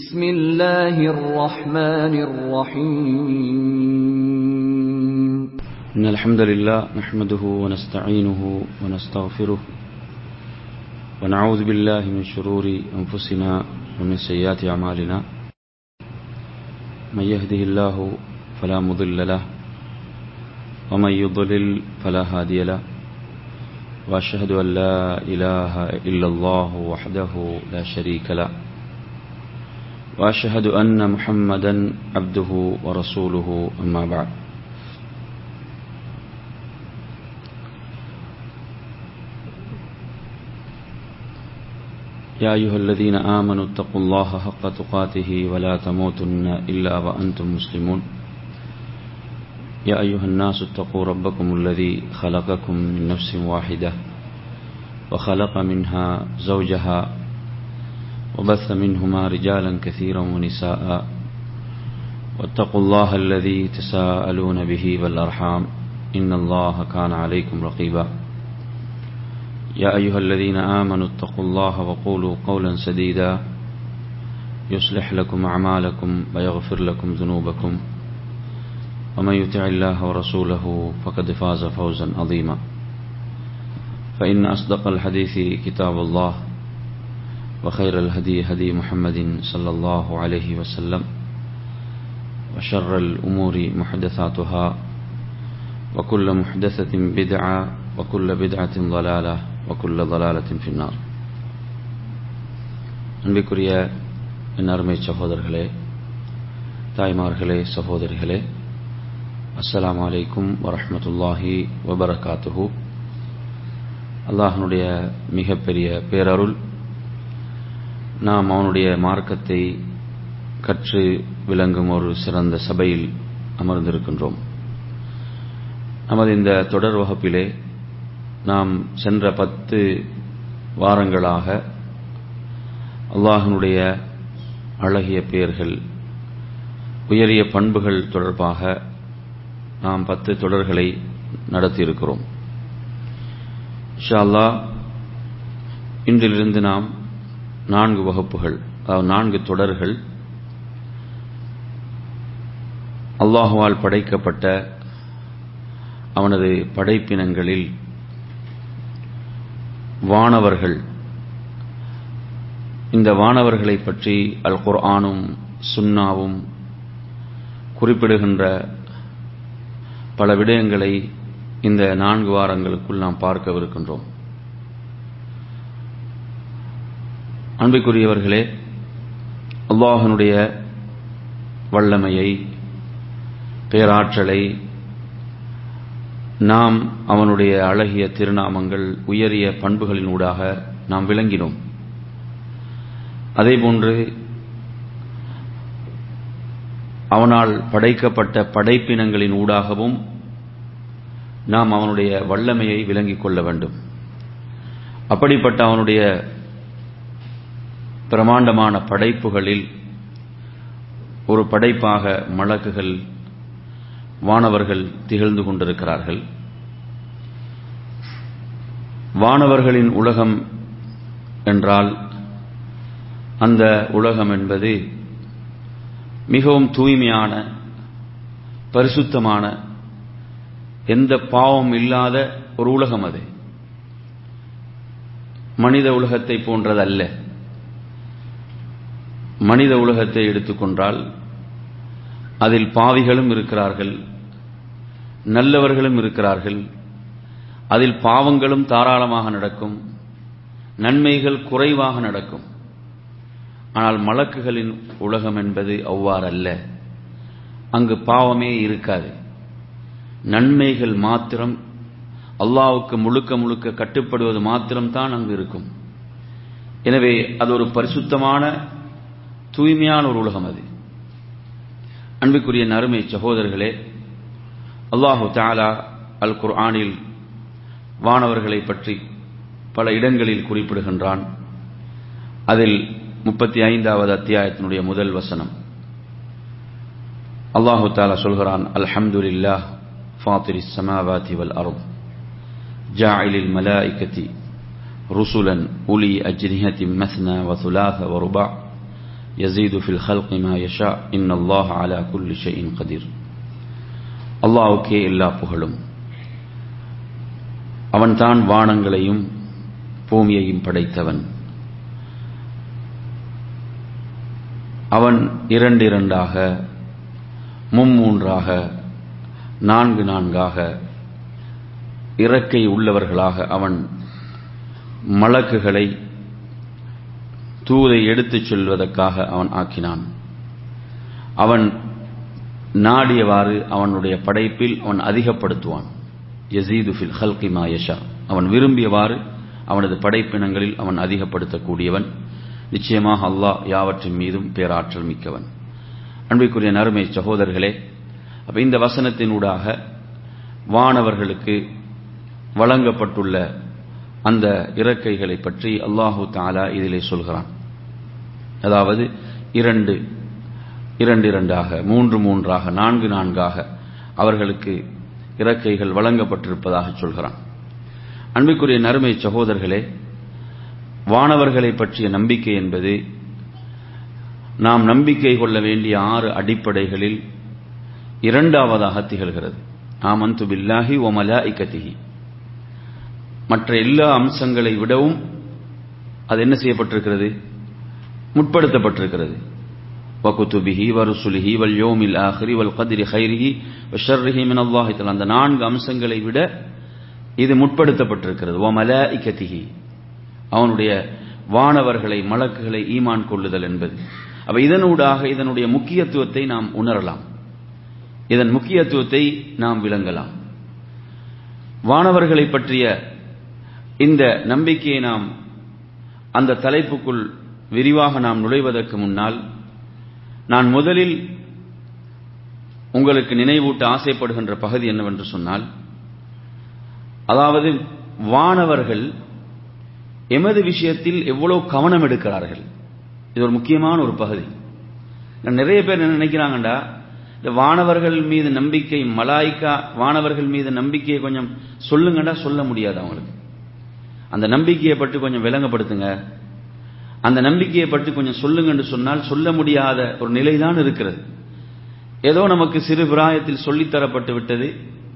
بسم الله الرحمن الرحيم إن الحمد لله نحمده ونستعينه ونستغفره ونعوذ بالله من شرور أنفسنا ومن سيئات أعمالنا من يهده الله فلا مضل له ومن يضلل فلا هادي له وأشهد أن لا إله إلا الله وحده لا شريك له وأشهد أن محمدا عبده ورسوله أما بعد يا أيها الذين آمنوا اتقوا الله حق تقاته ولا تموتن إلا وأنتم مسلمون يا أيها الناس اتقوا ربكم الذي خلقكم من نفس واحدة وخلق منها زوجها وبث منهما رجالا كثيرا ونساء واتقوا الله الذي تساءلون به والأرحام إن الله كان عليكم رقيبا يا أيها الذين آمنوا اتقوا الله وقولوا قولا سديدا يصلح لكم أعمالكم ويغفر لكم ذنوبكم ومن يطع الله ورسوله فقد فاز فوزا عظيما فإن أصدق الحديث كتاب الله وخير الهدي هدي محمد صلى الله عليه وسلم وشر الأمور محدثاتها وكل محدثة بدعة وكل بدعة ضلالة وكل ضلالة في النار அன்பிற்குரிய என் அருமை சகோதரர்களே தாய்மார்களே சகோதரிகளே அஸ்ஸலாமு அலைக்கும் வரஹமத்துல்லாஹி வபரகாத்துஹு அல்லாஹனுடைய மிகப்பெரிய பேரருள் நாம் அவனுடைய மார்க்கத்தை கற்று விளங்கும் ஒரு சிறந்த சபையில் அமர்ந்திருக்கின்றோம் நமது இந்த தொடர் வகுப்பிலே நாம் சென்ற பத்து வாரங்களாக அல்லாஹனுடைய அழகிய பெயர்கள் உயரிய பண்புகள் தொடர்பாக நாம் பத்து தொடர்களை நடத்தியிருக்கிறோம் ஷா இன்றிலிருந்து நாம் நான்கு வகுப்புகள் அதாவது நான்கு தொடர்கள் அல்லாஹுவால் படைக்கப்பட்ட அவனது படைப்பினங்களில் வானவர்கள் இந்த வானவர்களை பற்றி அல் குர்ஆனும் சுன்னாவும் குறிப்பிடுகின்ற பல விடயங்களை இந்த நான்கு வாரங்களுக்குள் நாம் பார்க்கவிருக்கின்றோம் அன்பிற்குரியவர்களே அல்லாஹனுடைய வல்லமையை பேராற்றலை நாம் அவனுடைய அழகிய திருநாமங்கள் உயரிய பண்புகளின் ஊடாக நாம் விளங்கினோம் அதேபோன்று அவனால் படைக்கப்பட்ட படைப்பினங்களின் ஊடாகவும் நாம் அவனுடைய வல்லமையை விளங்கிக் கொள்ள வேண்டும் அப்படிப்பட்ட அவனுடைய பிரமாண்டமான படைப்புகளில் ஒரு படைப்பாக மலக்குகள் வானவர்கள் திகழ்ந்து கொண்டிருக்கிறார்கள் வானவர்களின் உலகம் என்றால் அந்த உலகம் என்பது மிகவும் தூய்மையான பரிசுத்தமான எந்த பாவம் இல்லாத ஒரு உலகம் அது மனித உலகத்தை போன்றதல்ல மனித உலகத்தை எடுத்துக்கொண்டால் அதில் பாவிகளும் இருக்கிறார்கள் நல்லவர்களும் இருக்கிறார்கள் அதில் பாவங்களும் தாராளமாக நடக்கும் நன்மைகள் குறைவாக நடக்கும் ஆனால் மலக்குகளின் உலகம் என்பது அவ்வாறல்ல அங்கு பாவமே இருக்காது நன்மைகள் மாத்திரம் அல்லாவுக்கு முழுக்க முழுக்க கட்டுப்படுவது மாத்திரம்தான் அங்கு இருக்கும் எனவே அது ஒரு பரிசுத்தமான தூய்மையான ஒரு உலகம் அது அன்புக்குரிய நறுமை சகோதரர்களே அல்லாஹு தாலா அல் குர்ஆனில் வானவர்களை பற்றி பல இடங்களில் குறிப்பிடுகின்றான் அதில் முப்பத்தி ஐந்தாவது அத்தியாயத்தினுடைய முதல் வசனம் அல்லாஹு தாலா சொல்கிறான் அல்ஹம்துலில்லா ஃபாத்திரி சமாவாதி வல் அருள் ஜாயிலில் மலாய்கதி رسلا أولي أجنحة مثنى وثلاث ورباع யசீது ஃபில் ஹல்கி மா யஷா இன் அல்லாஹ் அலா குல்லி ஷைஇன் கதீர் அல்லாஹ்வுக்கே எல்லா புகழும் அவன்தான் வானங்களையும் பூமியையும் படைத்தவன் அவன் இரண்டு இரண்டாக மும்மூன்றாக நான்கு நான்காக இறக்கை உள்ளவர்களாக அவன் மலக்குகளை தூதை எடுத்துச் செல்வதற்காக அவன் ஆக்கினான் அவன் நாடியவாறு அவனுடைய படைப்பில் அவன் அதிகப்படுத்துவான் யசீது ஃபில் ஹல்கி மாயஷா அவன் விரும்பியவாறு அவனது படைப்பினங்களில் அவன் அதிகப்படுத்தக்கூடியவன் நிச்சயமாக அல்லாஹ் யாவற்றின் மீதும் பேராற்றல் மிக்கவன் அன்பிற்குரிய நறுமை சகோதரர்களே அப்ப இந்த வசனத்தினூடாக வானவர்களுக்கு வழங்கப்பட்டுள்ள அந்த இறக்கைகளை பற்றி அல்லாஹு தாலா இதிலே சொல்கிறான் அதாவது இரண்டு இரண்டு இரண்டாக மூன்று மூன்றாக நான்கு நான்காக அவர்களுக்கு இறக்கைகள் வழங்கப்பட்டிருப்பதாக சொல்கிறான் அன்பிற்குரிய நறுமை சகோதரர்களே வானவர்களை பற்றிய நம்பிக்கை என்பது நாம் நம்பிக்கை கொள்ள வேண்டிய ஆறு அடிப்படைகளில் இரண்டாவதாக திகழ்கிறது ஆமந்து பில்லாஹி ஒ மலாஇகதிஹி மற்ற எல்லா அம்சங்களை விடவும் அது என்ன செய்யப்பட்டிருக்கிறது முற்படுத்தப்பட்டிருக்கிறது வகுத்துபிஹி வருசுலிஹி வல் யோமில் ஆஹிரி வல் கதிரி ஹைரிஹி ஷர்ரிஹி மின் அல்லாஹி அந்த நான்கு அம்சங்களை விட இது முற்படுத்தப்பட்டிருக்கிறது ஓ மலாஇகதிஹி அவனுடைய வானவர்களை மலக்குகளை ஈமான் கொள்ளுதல் என்பது அப்ப இதனூடாக இதனுடைய முக்கியத்துவத்தை நாம் உணரலாம் இதன் முக்கியத்துவத்தை நாம் விளங்கலாம் வானவர்களை பற்றிய இந்த நம்பிக்கையை நாம் அந்த தலைப்புக்குள் விரிவாக நாம் நுழைவதற்கு முன்னால் நான் முதலில் உங்களுக்கு நினைவூட்ட ஆசைப்படுகின்ற பகுதி என்னவென்று சொன்னால் அதாவது வானவர்கள் எமது விஷயத்தில் எவ்வளவு கவனம் எடுக்கிறார்கள் இது ஒரு முக்கியமான ஒரு பகுதி நிறைய பேர் என்ன நினைக்கிறாங்கண்டா இந்த வானவர்கள் மீது நம்பிக்கை மலாய்க்கா வானவர்கள் மீது நம்பிக்கையை கொஞ்சம் சொல்லுங்கண்டா சொல்ல முடியாது அவங்களுக்கு அந்த நம்பிக்கையை பற்றி கொஞ்சம் விளங்கப்படுத்துங்க அந்த நம்பிக்கையை பற்றி கொஞ்சம் சொல்லுங்கன்னு சொன்னால் சொல்ல முடியாத ஒரு நிலைதான் இருக்கிறது ஏதோ நமக்கு சிறு பிராயத்தில் சொல்லித்தரப்பட்டு விட்டது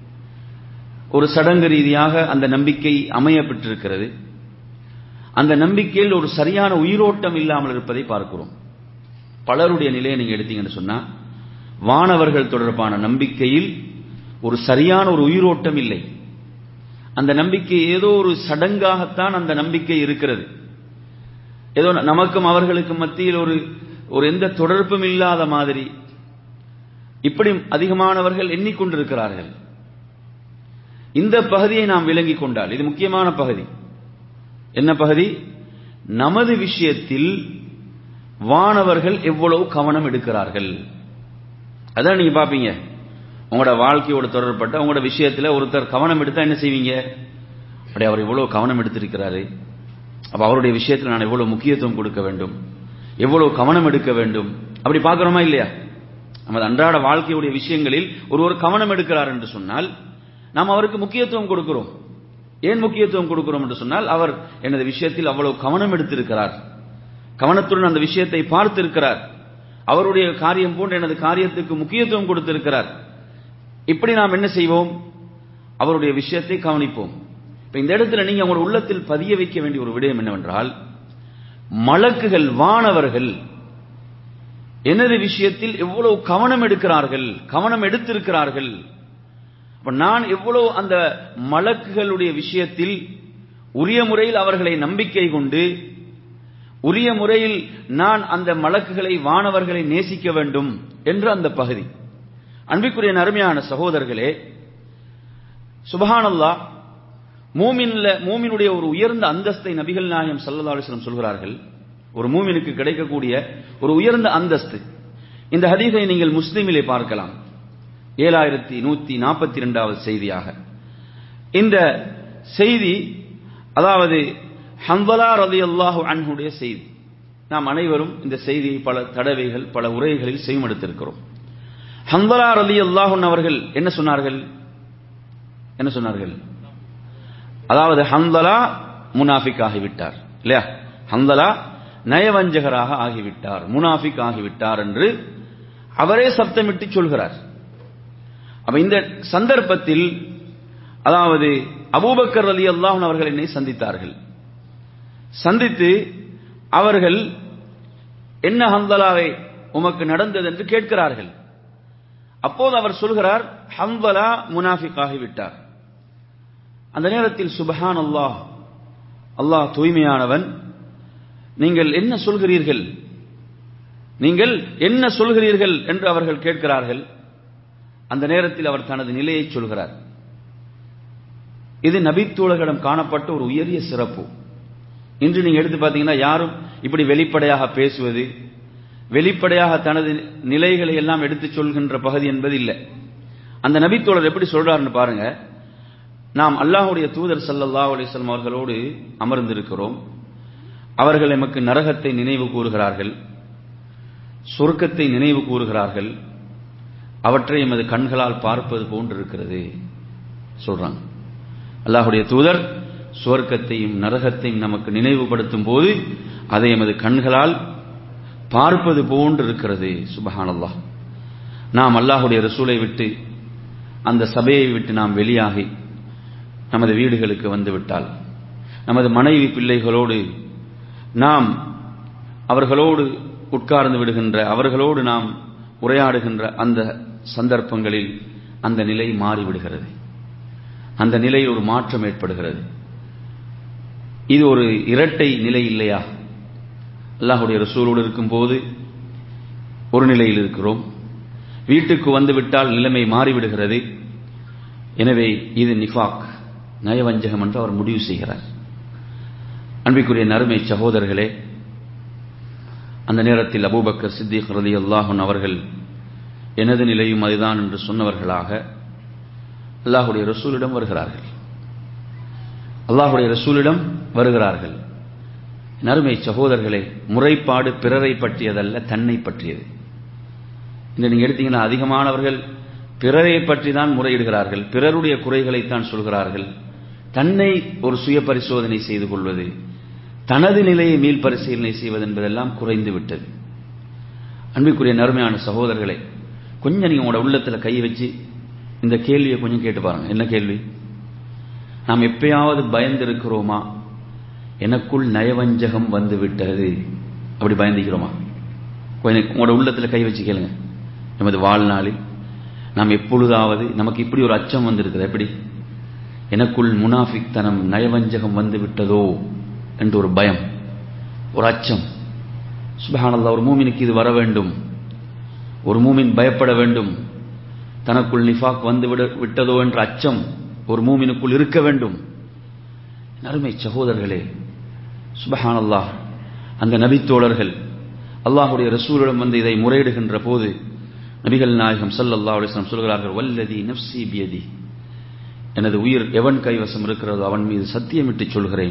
ஒரு சடங்கு ரீதியாக அந்த நம்பிக்கை அமைய பெற்றிருக்கிறது அந்த நம்பிக்கையில் ஒரு சரியான உயிரோட்டம் இல்லாமல் இருப்பதை பார்க்கிறோம் பலருடைய நிலையை நீங்க எடுத்தீங்கன்னு சொன்னா வானவர்கள் தொடர்பான நம்பிக்கையில் ஒரு சரியான ஒரு உயிரோட்டம் இல்லை அந்த நம்பிக்கை ஏதோ ஒரு சடங்காகத்தான் அந்த நம்பிக்கை இருக்கிறது ஏதோ நமக்கும் அவர்களுக்கும் மத்தியில் ஒரு ஒரு எந்த தொடர்பும் இல்லாத மாதிரி இப்படி அதிகமானவர்கள் எண்ணிக்கொண்டிருக்கிறார்கள் இந்த பகுதியை நாம் விளங்கிக் கொண்டால் இது முக்கியமான பகுதி என்ன பகுதி நமது விஷயத்தில் வானவர்கள் எவ்வளவு கவனம் எடுக்கிறார்கள் அதான் நீங்க பாப்பீங்க உங்களோட வாழ்க்கையோட தொடர்பட்ட உங்களோட விஷயத்துல ஒருத்தர் கவனம் எடுத்தா என்ன செய்வீங்க அப்படி அவர் எவ்வளவு கவனம் எடுத்திருக்கிறாரு அப்ப அவருடைய விஷயத்துல நான் எவ்வளவு முக்கியத்துவம் கொடுக்க வேண்டும் எவ்வளவு கவனம் எடுக்க வேண்டும் அப்படி பார்க்கிறோமா இல்லையா நமது அன்றாட வாழ்க்கையுடைய விஷயங்களில் ஒருவர் கவனம் எடுக்கிறார் என்று சொன்னால் நாம் அவருக்கு முக்கியத்துவம் கொடுக்கிறோம் ஏன் முக்கியத்துவம் கொடுக்கிறோம் என்று சொன்னால் அவர் எனது விஷயத்தில் அவ்வளவு கவனம் எடுத்திருக்கிறார் கவனத்துடன் அந்த விஷயத்தை பார்த்திருக்கிறார் அவருடைய காரியம் போன்ற எனது காரியத்துக்கு முக்கியத்துவம் கொடுத்திருக்கிறார் இப்படி நாம் என்ன செய்வோம் அவருடைய விஷயத்தை கவனிப்போம் இப்ப இந்த இடத்துல நீங்க உங்களோட உள்ளத்தில் பதிய வைக்க வேண்டிய ஒரு விடயம் என்னவென்றால் மலக்குகள் வானவர்கள் எனது விஷயத்தில் எவ்வளவு கவனம் எடுக்கிறார்கள் கவனம் எடுத்திருக்கிறார்கள் அப்ப நான் எவ்வளவு அந்த மலக்குகளுடைய விஷயத்தில் உரிய முறையில் அவர்களை நம்பிக்கை கொண்டு உரிய முறையில் நான் அந்த மலக்குகளை வானவர்களை நேசிக்க வேண்டும் என்று அந்த பகுதி அன்பிற்குரிய அருமையான சகோதரர்களே சுபஹானல்லா மூமின்ல மூமினுடைய ஒரு உயர்ந்த அந்தஸ்தை நபிகள் நாயம் சல்லா அலிஸ்லம் சொல்கிறார்கள் ஒரு மூமினுக்கு கிடைக்கக்கூடிய ஒரு உயர்ந்த அந்தஸ்து இந்த ஹதீஸை நீங்கள் முஸ்லிமிலே பார்க்கலாம் ஏழாயிரத்தி நூத்தி நாற்பத்தி இரண்டாவது செய்தியாக இந்த செய்தி அதாவது ஹம்பலா ரதி அல்லாஹு அன்ஹுடைய செய்தி நாம் அனைவரும் இந்த செய்தியை பல தடவைகள் பல உரைகளில் செய்யமெடுத்திருக்கிறோம் ஹம்பலா ரதி அல்லாஹுன் அவர்கள் என்ன சொன்னார்கள் என்ன சொன்னார்கள் அதாவது ஹந்தலா முனாஃபிக் ஆகிவிட்டார் இல்லையா ஹந்தலா நயவஞ்சகராக ஆகிவிட்டார் முனாஃபிக் ஆகிவிட்டார் என்று அவரே சப்தமிட்டு சொல்கிறார் அப்ப இந்த சந்தர்ப்பத்தில் அதாவது அபூபக்கர் அலி அல்லாஹன் அவர்கள் என்னை சந்தித்தார்கள் சந்தித்து அவர்கள் என்ன ஹந்தலாவை உமக்கு நடந்தது என்று கேட்கிறார்கள் அப்போது அவர் சொல்கிறார் ஹம்பலா முனாஃபிக் ஆகிவிட்டார் அந்த நேரத்தில் சுபஹான் அல்லாஹ் அல்லாஹ் தூய்மையானவன் நீங்கள் என்ன சொல்கிறீர்கள் நீங்கள் என்ன சொல்கிறீர்கள் என்று அவர்கள் கேட்கிறார்கள் அந்த நேரத்தில் அவர் தனது நிலையை சொல்கிறார் இது நபித்தோழர்களிடம் காணப்பட்ட ஒரு உயரிய சிறப்பு இன்று நீங்க எடுத்து பார்த்தீங்கன்னா யாரும் இப்படி வெளிப்படையாக பேசுவது வெளிப்படையாக தனது நிலைகளை எல்லாம் எடுத்துச் சொல்கின்ற பகுதி என்பது இல்லை அந்த நபித்தோழர் எப்படி சொல்றாருன்னு பாருங்க நாம் அல்லாஹுடைய தூதர் சல்லல்லா அலிஸ்லாம் அவர்களோடு அமர்ந்திருக்கிறோம் அவர்கள் எமக்கு நரகத்தை நினைவு கூறுகிறார்கள் சொர்க்கத்தை நினைவு கூறுகிறார்கள் அவற்றை எமது கண்களால் பார்ப்பது போன்றிருக்கிறது சொல்றாங்க அல்லாஹுடைய தூதர் சுவர்க்கத்தையும் நரகத்தையும் நமக்கு நினைவுபடுத்தும் போது அதை எமது கண்களால் பார்ப்பது போன்று இருக்கிறது சுபஹானல்லாஹ் நாம் அல்லாஹுடைய ரசூலை விட்டு அந்த சபையை விட்டு நாம் வெளியாகி நமது வீடுகளுக்கு வந்து விட்டால் நமது மனைவி பிள்ளைகளோடு நாம் அவர்களோடு உட்கார்ந்து விடுகின்ற அவர்களோடு நாம் உரையாடுகின்ற அந்த சந்தர்ப்பங்களில் அந்த நிலை மாறிவிடுகிறது அந்த நிலையில் ஒரு மாற்றம் ஏற்படுகிறது இது ஒரு இரட்டை நிலை இல்லையா அல்லாஹுடைய ரசூலோடு இருக்கும்போது ஒரு நிலையில் இருக்கிறோம் வீட்டுக்கு வந்துவிட்டால் நிலைமை மாறிவிடுகிறது எனவே இது நிஃபாக் நயவஞ்சகம் என்று அவர் முடிவு செய்கிறார் அன்பிற்குரிய நறுமை சகோதரர்களே அந்த நேரத்தில் அபூபக்கர் சித்திக் ரதி அல்லாஹன் அவர்கள் எனது நிலையும் அதுதான் என்று சொன்னவர்களாக அல்லாஹுடைய ரசூலிடம் வருகிறார்கள் அல்லாஹுடைய ரசூலிடம் வருகிறார்கள் நறுமை சகோதரர்களே முறைப்பாடு பிறரை பற்றியதல்ல தன்னை பற்றியது இந்த நீங்க எடுத்தீங்கன்னா அதிகமானவர்கள் பிறரை பற்றி தான் முறையிடுகிறார்கள் பிறருடைய குறைகளைத்தான் சொல்கிறார்கள் தன்னை ஒரு சுய பரிசோதனை செய்து கொள்வது தனது நிலையை மீள் பரிசீலனை செய்வது என்பதெல்லாம் குறைந்து விட்டது அன்பிற்குரிய நறுமையான சகோதரர்களை கொஞ்சம் நீங்க உங்களோட உள்ளத்துல கை வச்சு இந்த கேள்வியை கொஞ்சம் கேட்டு பாருங்க என்ன கேள்வி நாம் எப்பயாவது பயந்திருக்கிறோமா எனக்குள் நயவஞ்சகம் வந்து விட்டது அப்படி பயந்துக்கிறோமா கொஞ்சம் உங்களோட உள்ளத்துல கை வச்சு கேளுங்க நமது வாழ்நாளில் நாம் எப்பொழுதாவது நமக்கு இப்படி ஒரு அச்சம் வந்திருக்குது எப்படி எனக்குள் முனாஃபிக் தனம் நயவஞ்சகம் வந்து விட்டதோ என்று ஒரு பயம் ஒரு அச்சம் சுபஹானல்லா ஒரு மூமினுக்கு இது வர வேண்டும் ஒரு மூமின் பயப்பட வேண்டும் தனக்குள் நிஃபாக் வந்து விட விட்டதோ என்ற அச்சம் ஒரு மூமினுக்குள் இருக்க வேண்டும் அருமை சகோதரர்களே சுபஹானல்லா அந்த நபித்தோழர்கள் அல்லாஹுடைய ரசூலிடம் வந்து இதை முறையிடுகின்ற போது நபிகள் நாயகம் சல்லல்லா அலிஸ்லாம் சொல்கிறார்கள் வல்லதி நப்சி பியதி எனது உயிர் எவன் கைவசம் இருக்கிறதோ அவன் மீது சத்தியமிட்டு சொல்கிறேன்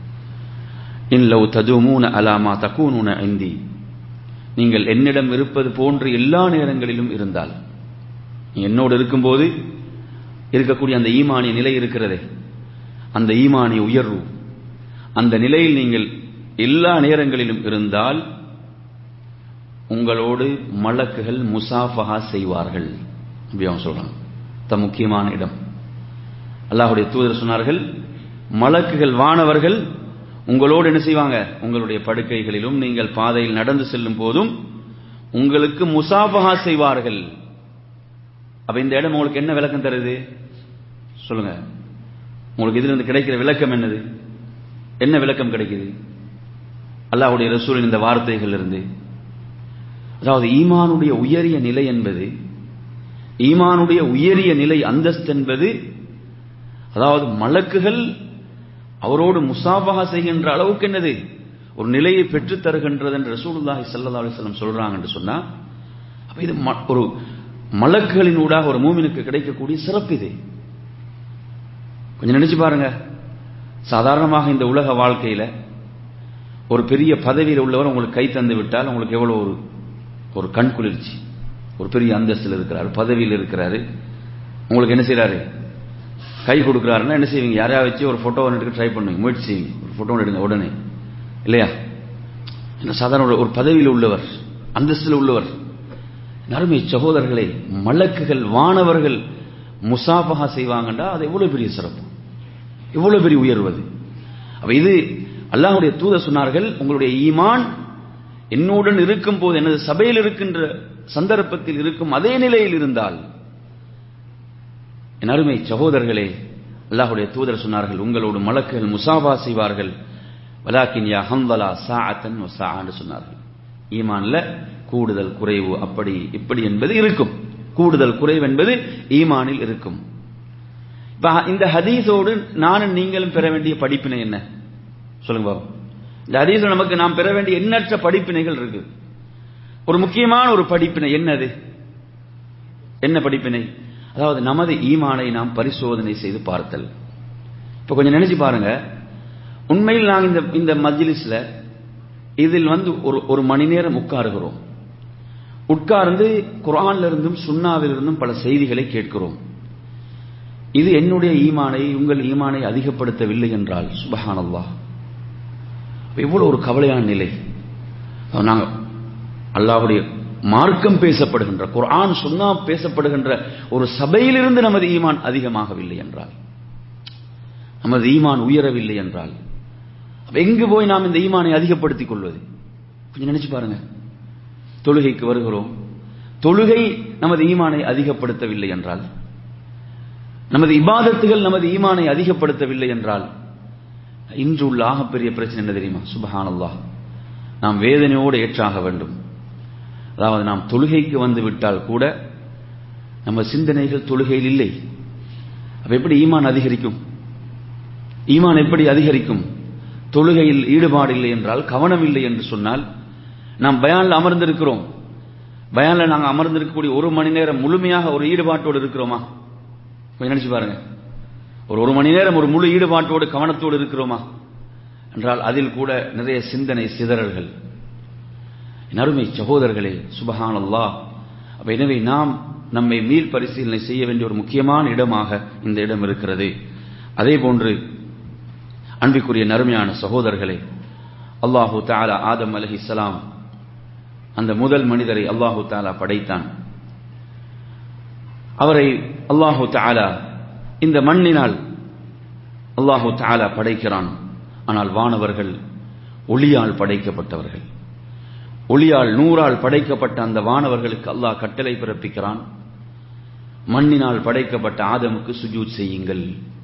இன் லவ் ததுமூன அலாமா தக்கூனூன ஐந்தி நீங்கள் என்னிடம் இருப்பது போன்று எல்லா நேரங்களிலும் இருந்தால் என்னோடு இருக்கும்போது இருக்கக்கூடிய அந்த ஈமானிய நிலை இருக்கிறதே அந்த ஈமானிய உயர்வு அந்த நிலையில் நீங்கள் எல்லா நேரங்களிலும் இருந்தால் உங்களோடு மலக்குகள் முசாஃபஹா செய்வார்கள் அப்படி அவன் சொல்றான் த முக்கியமான இடம் அல்லாஹுடைய தூதர் சொன்னார்கள் மலக்குகள் வானவர்கள் உங்களோடு என்ன செய்வாங்க உங்களுடைய படுக்கைகளிலும் நீங்கள் பாதையில் நடந்து செல்லும் போதும் உங்களுக்கு முசாஃபஹா செய்வார்கள் அப்ப இந்த இடம் உங்களுக்கு என்ன விளக்கம் தருது சொல்லுங்க உங்களுக்கு இதுல இருந்து கிடைக்கிற விளக்கம் என்னது என்ன விளக்கம் கிடைக்குது அல்லாஹுடைய ரசூலின் இந்த வார்த்தைகள் இருந்து அதாவது ஈமானுடைய உயரிய நிலை என்பது ஈமானுடைய உயரிய நிலை அந்தஸ்து என்பது அதாவது மலக்குகள் அவரோடு முசாபகா செய்கின்ற அளவுக்கு என்னது ஒரு நிலையை பெற்றுத் தருகின்றது என்று ரசூலுல்லாஹி ஸல்லல்லாஹு அலைஹி வஸல்லம் சொல்றாங்க என்று சொன்னா அப்ப இது ஒரு மலக்குகளின் ஊடாக ஒரு மூமினுக்கு கிடைக்கக்கூடிய சிறப்பு இது கொஞ்சம் நினைச்சு பாருங்க சாதாரணமாக இந்த உலக வாழ்க்கையில ஒரு பெரிய பதவியில் உள்ளவர் உங்களுக்கு கை தந்து விட்டால் உங்களுக்கு எவ்வளவு ஒரு ஒரு கண் குளிர்ச்சி ஒரு பெரிய அந்தஸ்தில் இருக்கிறாரு பதவியில் இருக்கிறாரு உங்களுக்கு என்ன செய்யறாரு கை கொடுக்குறாருன்னா என்ன செய்வீங்க யாரையா வச்சு ஒரு போட்டோ எடுக்க ட்ரை பண்ணுவீங்க முயற்சி செய்வீங்க ஒரு போட்டோ எடுங்க உடனே இல்லையா என்ன சாதாரண ஒரு- ஒரு பதவியில் உள்ளவர் அந்தஸ்தில் உள்ளவர் நறுமை சகோதரர்களே மலக்குகள் வானவர்கள் முசாபகா செய்வாங்கண்டா அது எவ்வளவு பெரிய சிறப்பு எவ்வளவு பெரிய உயர்வது அப்ப இது அல்லாஹ்வுடைய தூதர் சொன்னார்கள் உங்களுடைய ஈமான் என்னுடன் இருக்கும் போது எனது சபையில் இருக்கின்ற சந்தர்ப்பத்தில் இருக்கும் அதே நிலையில் இருந்தால் என் அருமை சகோதரர்களே அல்லாஹ்வுடைய தூதர் சொன்னார்கள் உங்களோடு மலக்குகள் முசாபா செய்வார்கள் வலாக்கின் யா ஹம்வலா சாஅத்தன் வ சாஅன்னு சொன்னார்கள் ஈமான்ல கூடுதல் குறைவு அப்படி இப்படி என்பது இருக்கும் கூடுதல் குறைவு என்பது ஈமானில் இருக்கும் இப்ப இந்த ஹதீஸோடு நானும் நீங்களும் பெற வேண்டிய படிப்பினை என்ன சொல்லுங்க பாபு இந்த ஹதீஸ்ல நமக்கு நாம் பெற வேண்டிய எண்ணற்ற படிப்பினைகள் இருக்கு ஒரு முக்கியமான ஒரு படிப்பினை என்னது என்ன படிப்பினை அதாவது நமது ஈமானை நாம் பரிசோதனை செய்து பார்த்தல் இப்ப கொஞ்சம் நினைச்சு பாருங்க உண்மையில் நாங்கள் இந்த இந்த மஜ்லிஸ்ல இதில் வந்து ஒரு ஒரு மணி நேரம் உட்காருகிறோம் உட்கார்ந்து குர்ஆன்ல இருந்தும் சுன்னாவில் இருந்தும் பல செய்திகளை கேட்கிறோம் இது என்னுடைய ஈமானை உங்கள் ஈமானை அதிகப்படுத்தவில்லை என்றால் சுபஹானல்லாஹ் எவ்வளவு ஒரு கவலையான நிலை நாங்க அல்லாஹ்வுடைய மார்க்கம் பேசப்படுகின்ற குர்ஆன் சுன்னா பேசப்படுகின்ற ஒரு சபையிலிருந்து நமது ஈமான் அதிகமாகவில்லை என்றால் நமது ஈமான் உயரவில்லை என்றால் அப்ப எங்கு போய் நாம் இந்த ஈமானை அதிகப்படுத்திக் கொள்வது கொஞ்சம் நினைச்சு பாருங்க தொழுகைக்கு வருகிறோம் தொழுகை நமது ஈமானை அதிகப்படுத்தவில்லை என்றால் நமது இபாதத்துகள் நமது ஈமானை அதிகப்படுத்தவில்லை என்றால் இன்று உள்ள ஆகப்பெரிய பிரச்சனை என்ன தெரியுமா சுபஹானல்லாஹ் நாம் வேதனையோடு ஏற்றாக வேண்டும் அதாவது நாம் தொழுகைக்கு வந்து விட்டால் கூட நம்ம சிந்தனைகள் தொழுகையில் இல்லை அப்ப எப்படி ஈமான் அதிகரிக்கும் ஈமான் எப்படி அதிகரிக்கும் தொழுகையில் ஈடுபாடு இல்லை என்றால் கவனம் இல்லை என்று சொன்னால் நாம் பயான்ல அமர்ந்திருக்கிறோம் பயான்ல நாங்கள் அமர்ந்திருக்கக்கூடிய ஒரு மணி நேரம் முழுமையாக ஒரு ஈடுபாட்டோடு இருக்கிறோமா கொஞ்சம் நினைச்சு பாருங்க ஒரு ஒரு மணி நேரம் ஒரு முழு ஈடுபாட்டோடு கவனத்தோடு இருக்கிறோமா என்றால் அதில் கூட நிறைய சிந்தனை சிதறல்கள் என் அருமை சகோதரர்களே சுபஹான் அல்லாஹ் அப்ப எனவே நாம் நம்மை மீள் பரிசீலனை செய்ய வேண்டிய ஒரு முக்கியமான இடமாக இந்த இடம் இருக்கிறது அதே போன்று அன்பிற்குரிய நறுமையான சகோதரர்களே அல்லாஹு தாலா ஆதம் அலஹிஸ்லாம் அந்த முதல் மனிதரை அல்லாஹு தாலா படைத்தான் அவரை அல்லாஹு தாலா இந்த மண்ணினால் அல்லாஹு தாலா படைக்கிறான் ஆனால் வானவர்கள் ஒளியால் படைக்கப்பட்டவர்கள் ஒளியால் நூறால் படைக்கப்பட்ட அந்த வானவர்களுக்கு அல்லாஹ் கட்டளை பிறப்பிக்கிறான் மண்ணினால் படைக்கப்பட்ட ஆதமுக்கு சுஜூத் செய்யுங்கள்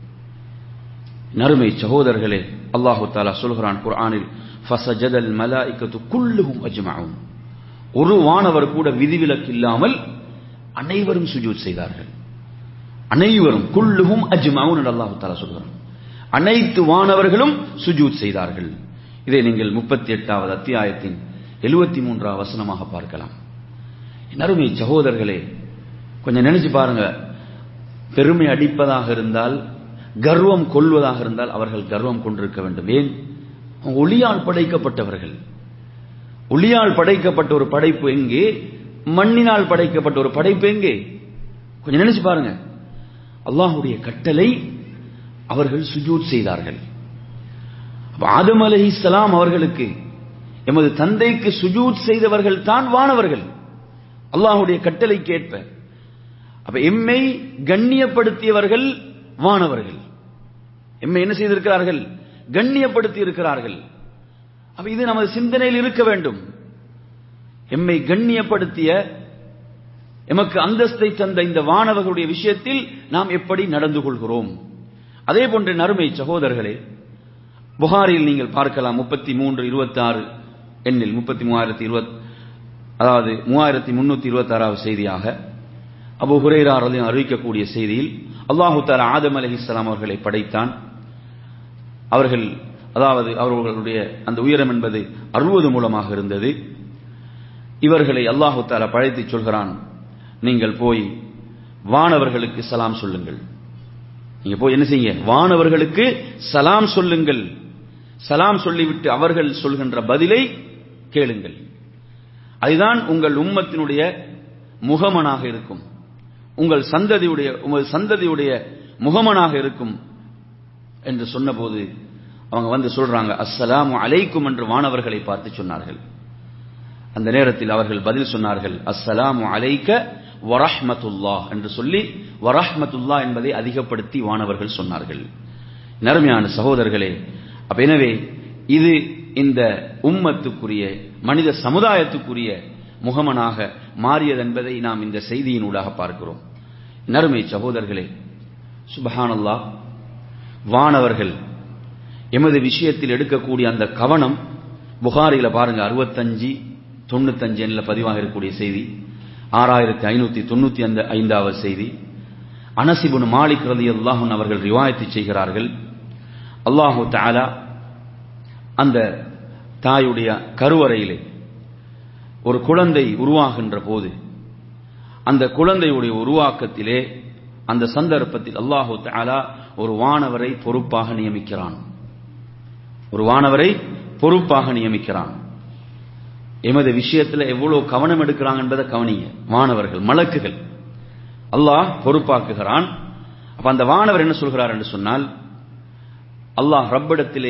நறுமை சகோதரர்களே அல்லாஹு தாலா சொல்கிறான் குர்ஆனில் ஃபசஜதல் மலாயிக்கத்து குல்லுஹும் அஜ்மஊன் ஒரு வானவர் கூட விதிவிலக்கு இல்லாமல் அனைவரும் சுஜூத் செய்தார்கள் அனைவரும் குல்லுஹும் அஜ்மஊன் என்று அல்லாஹு தாலா சொல்கிறான் அனைத்து வானவர்களும் சுஜூத் செய்தார்கள் இதை நீங்கள் முப்பத்தி எட்டாவது அத்தியாயத்தின் எழுபத்தி மூன்றாவது வசனமாக பார்க்கலாம் நறுமை சகோதரர்களே கொஞ்சம் நினைச்சு பாருங்க பெருமை அடிப்பதாக இருந்தால் கர்வம் கொள்வதாக இருந்தால் அவர்கள் கர்வம் கொண்டிருக்க வேண்டும் ஏன் ஒளியால் படைக்கப்பட்டவர்கள் ஒளியால் படைக்கப்பட்ட ஒரு படைப்பு எங்கே மண்ணினால் படைக்கப்பட்ட ஒரு படைப்பு எங்கே கொஞ்சம் நினைச்சு பாருங்க அல்லாஹுடைய கட்டளை அவர்கள் சுஜூத் செய்தார்கள் ஆதம் அலஹி இஸ்லாம் அவர்களுக்கு எமது தந்தைக்கு சுஜூத் செய்தவர்கள் தான் வானவர்கள் அல்லாஹுடைய கட்டளைக்கு ஏற்ப அப்ப எம்மை கண்ணியப்படுத்தியவர்கள் வானவர்கள் எம்மை என்ன செய்திருக்கிறார்கள் கண்ணியப்படுத்தி இருக்கிறார்கள் அப்ப இது நமது சிந்தனையில் இருக்க வேண்டும் எம்மை கண்ணியப்படுத்திய எமக்கு அந்தஸ்தை தந்த இந்த வானவர்களுடைய விஷயத்தில் நாம் எப்படி நடந்து கொள்கிறோம் அதே போன்ற நறுமை சகோதரர்களே புகாரில் நீங்கள் பார்க்கலாம் முப்பத்தி மூன்று இருபத்தி ஆறு எண்ணில் முப்பத்தி மூவாயிரத்தி இருபத் அதாவது மூவாயிரத்தி முன்னூத்தி இருபத்தி ஆறாவது செய்தியாக அபு ஹுரேரா அறிவிக்கக்கூடிய செய்தியில் அல்லாஹு தாலா ஆதம் அலி இஸ்லாம் அவர்களை படைத்தான் அவர்கள் அதாவது அவர்களுடைய அந்த உயரம் என்பது அறுபது மூலமாக இருந்தது இவர்களை அல்லாஹு தாலா பழைத்து சொல்கிறான் நீங்கள் போய் வானவர்களுக்கு சலாம் சொல்லுங்கள் நீங்க போய் என்ன செய்யுங்க வானவர்களுக்கு சலாம் சொல்லுங்கள் சலாம் சொல்லிவிட்டு அவர்கள் சொல்கின்ற பதிலை கேளுங்கள் அதுதான் உங்கள் உம்மத்தினுடைய முகமனாக இருக்கும் உங்கள் சந்ததியுடைய உங்கள் சந்ததியுடைய முகமனாக இருக்கும் என்று சொன்னபோது அவங்க வந்து சொல்றாங்க அஸ்ஸலாமு அலைக்கும் என்று வானவர்களை பார்த்து சொன்னார்கள் அந்த நேரத்தில் அவர்கள் பதில் சொன்னார்கள் அஸ்ஸலாமு அலைக்க வரஹ்மத்துல்லா என்று சொல்லி வரஹ்மத்துல்லா என்பதை அதிகப்படுத்தி வானவர்கள் சொன்னார்கள் நறுமையான சகோதரர்களே அப்ப எனவே இது இந்த உம்மத்துக்குரிய மனித சமுதாயத்துக்குரிய முகமனாக மாறியது என்பதை நாம் இந்த செய்தியினூடாக பார்க்கிறோம் நறுமை சகோதரர்களே சுபஹானல்லா வானவர்கள் எமது விஷயத்தில் எடுக்கக்கூடிய அந்த கவனம் புகாரில பாருங்க அறுபத்தஞ்சு தொண்ணூத்தஞ்சு எண்ணில் பதிவாக இருக்கக்கூடிய செய்தி ஆறாயிரத்தி ஐநூத்தி தொண்ணூத்தி அந்த ஐந்தாவது செய்தி அனசிபுன் மாலிக் ரதி அல்லாஹுன் அவர்கள் ரிவாயத்து செய்கிறார்கள் அல்லாஹு தாலா அந்த தாயுடைய கருவறையிலே ஒரு குழந்தை உருவாகின்ற போது அந்த குழந்தையுடைய உருவாக்கத்திலே அந்த சந்தர்ப்பத்தில் அல்லாஹு தாலா ஒரு வானவரை பொறுப்பாக நியமிக்கிறான் ஒரு வானவரை பொறுப்பாக நியமிக்கிறான் எமது விஷயத்தில் எவ்வளவு கவனம் எடுக்கிறாங்க என்பதை கவனிங்க வானவர்கள் மலக்குகள் அல்லாஹ் பொறுப்பாக்குகிறான் அப்ப அந்த வானவர் என்ன சொல்கிறார் என்று சொன்னால் அல்லாஹ் ரப்பிடத்திலே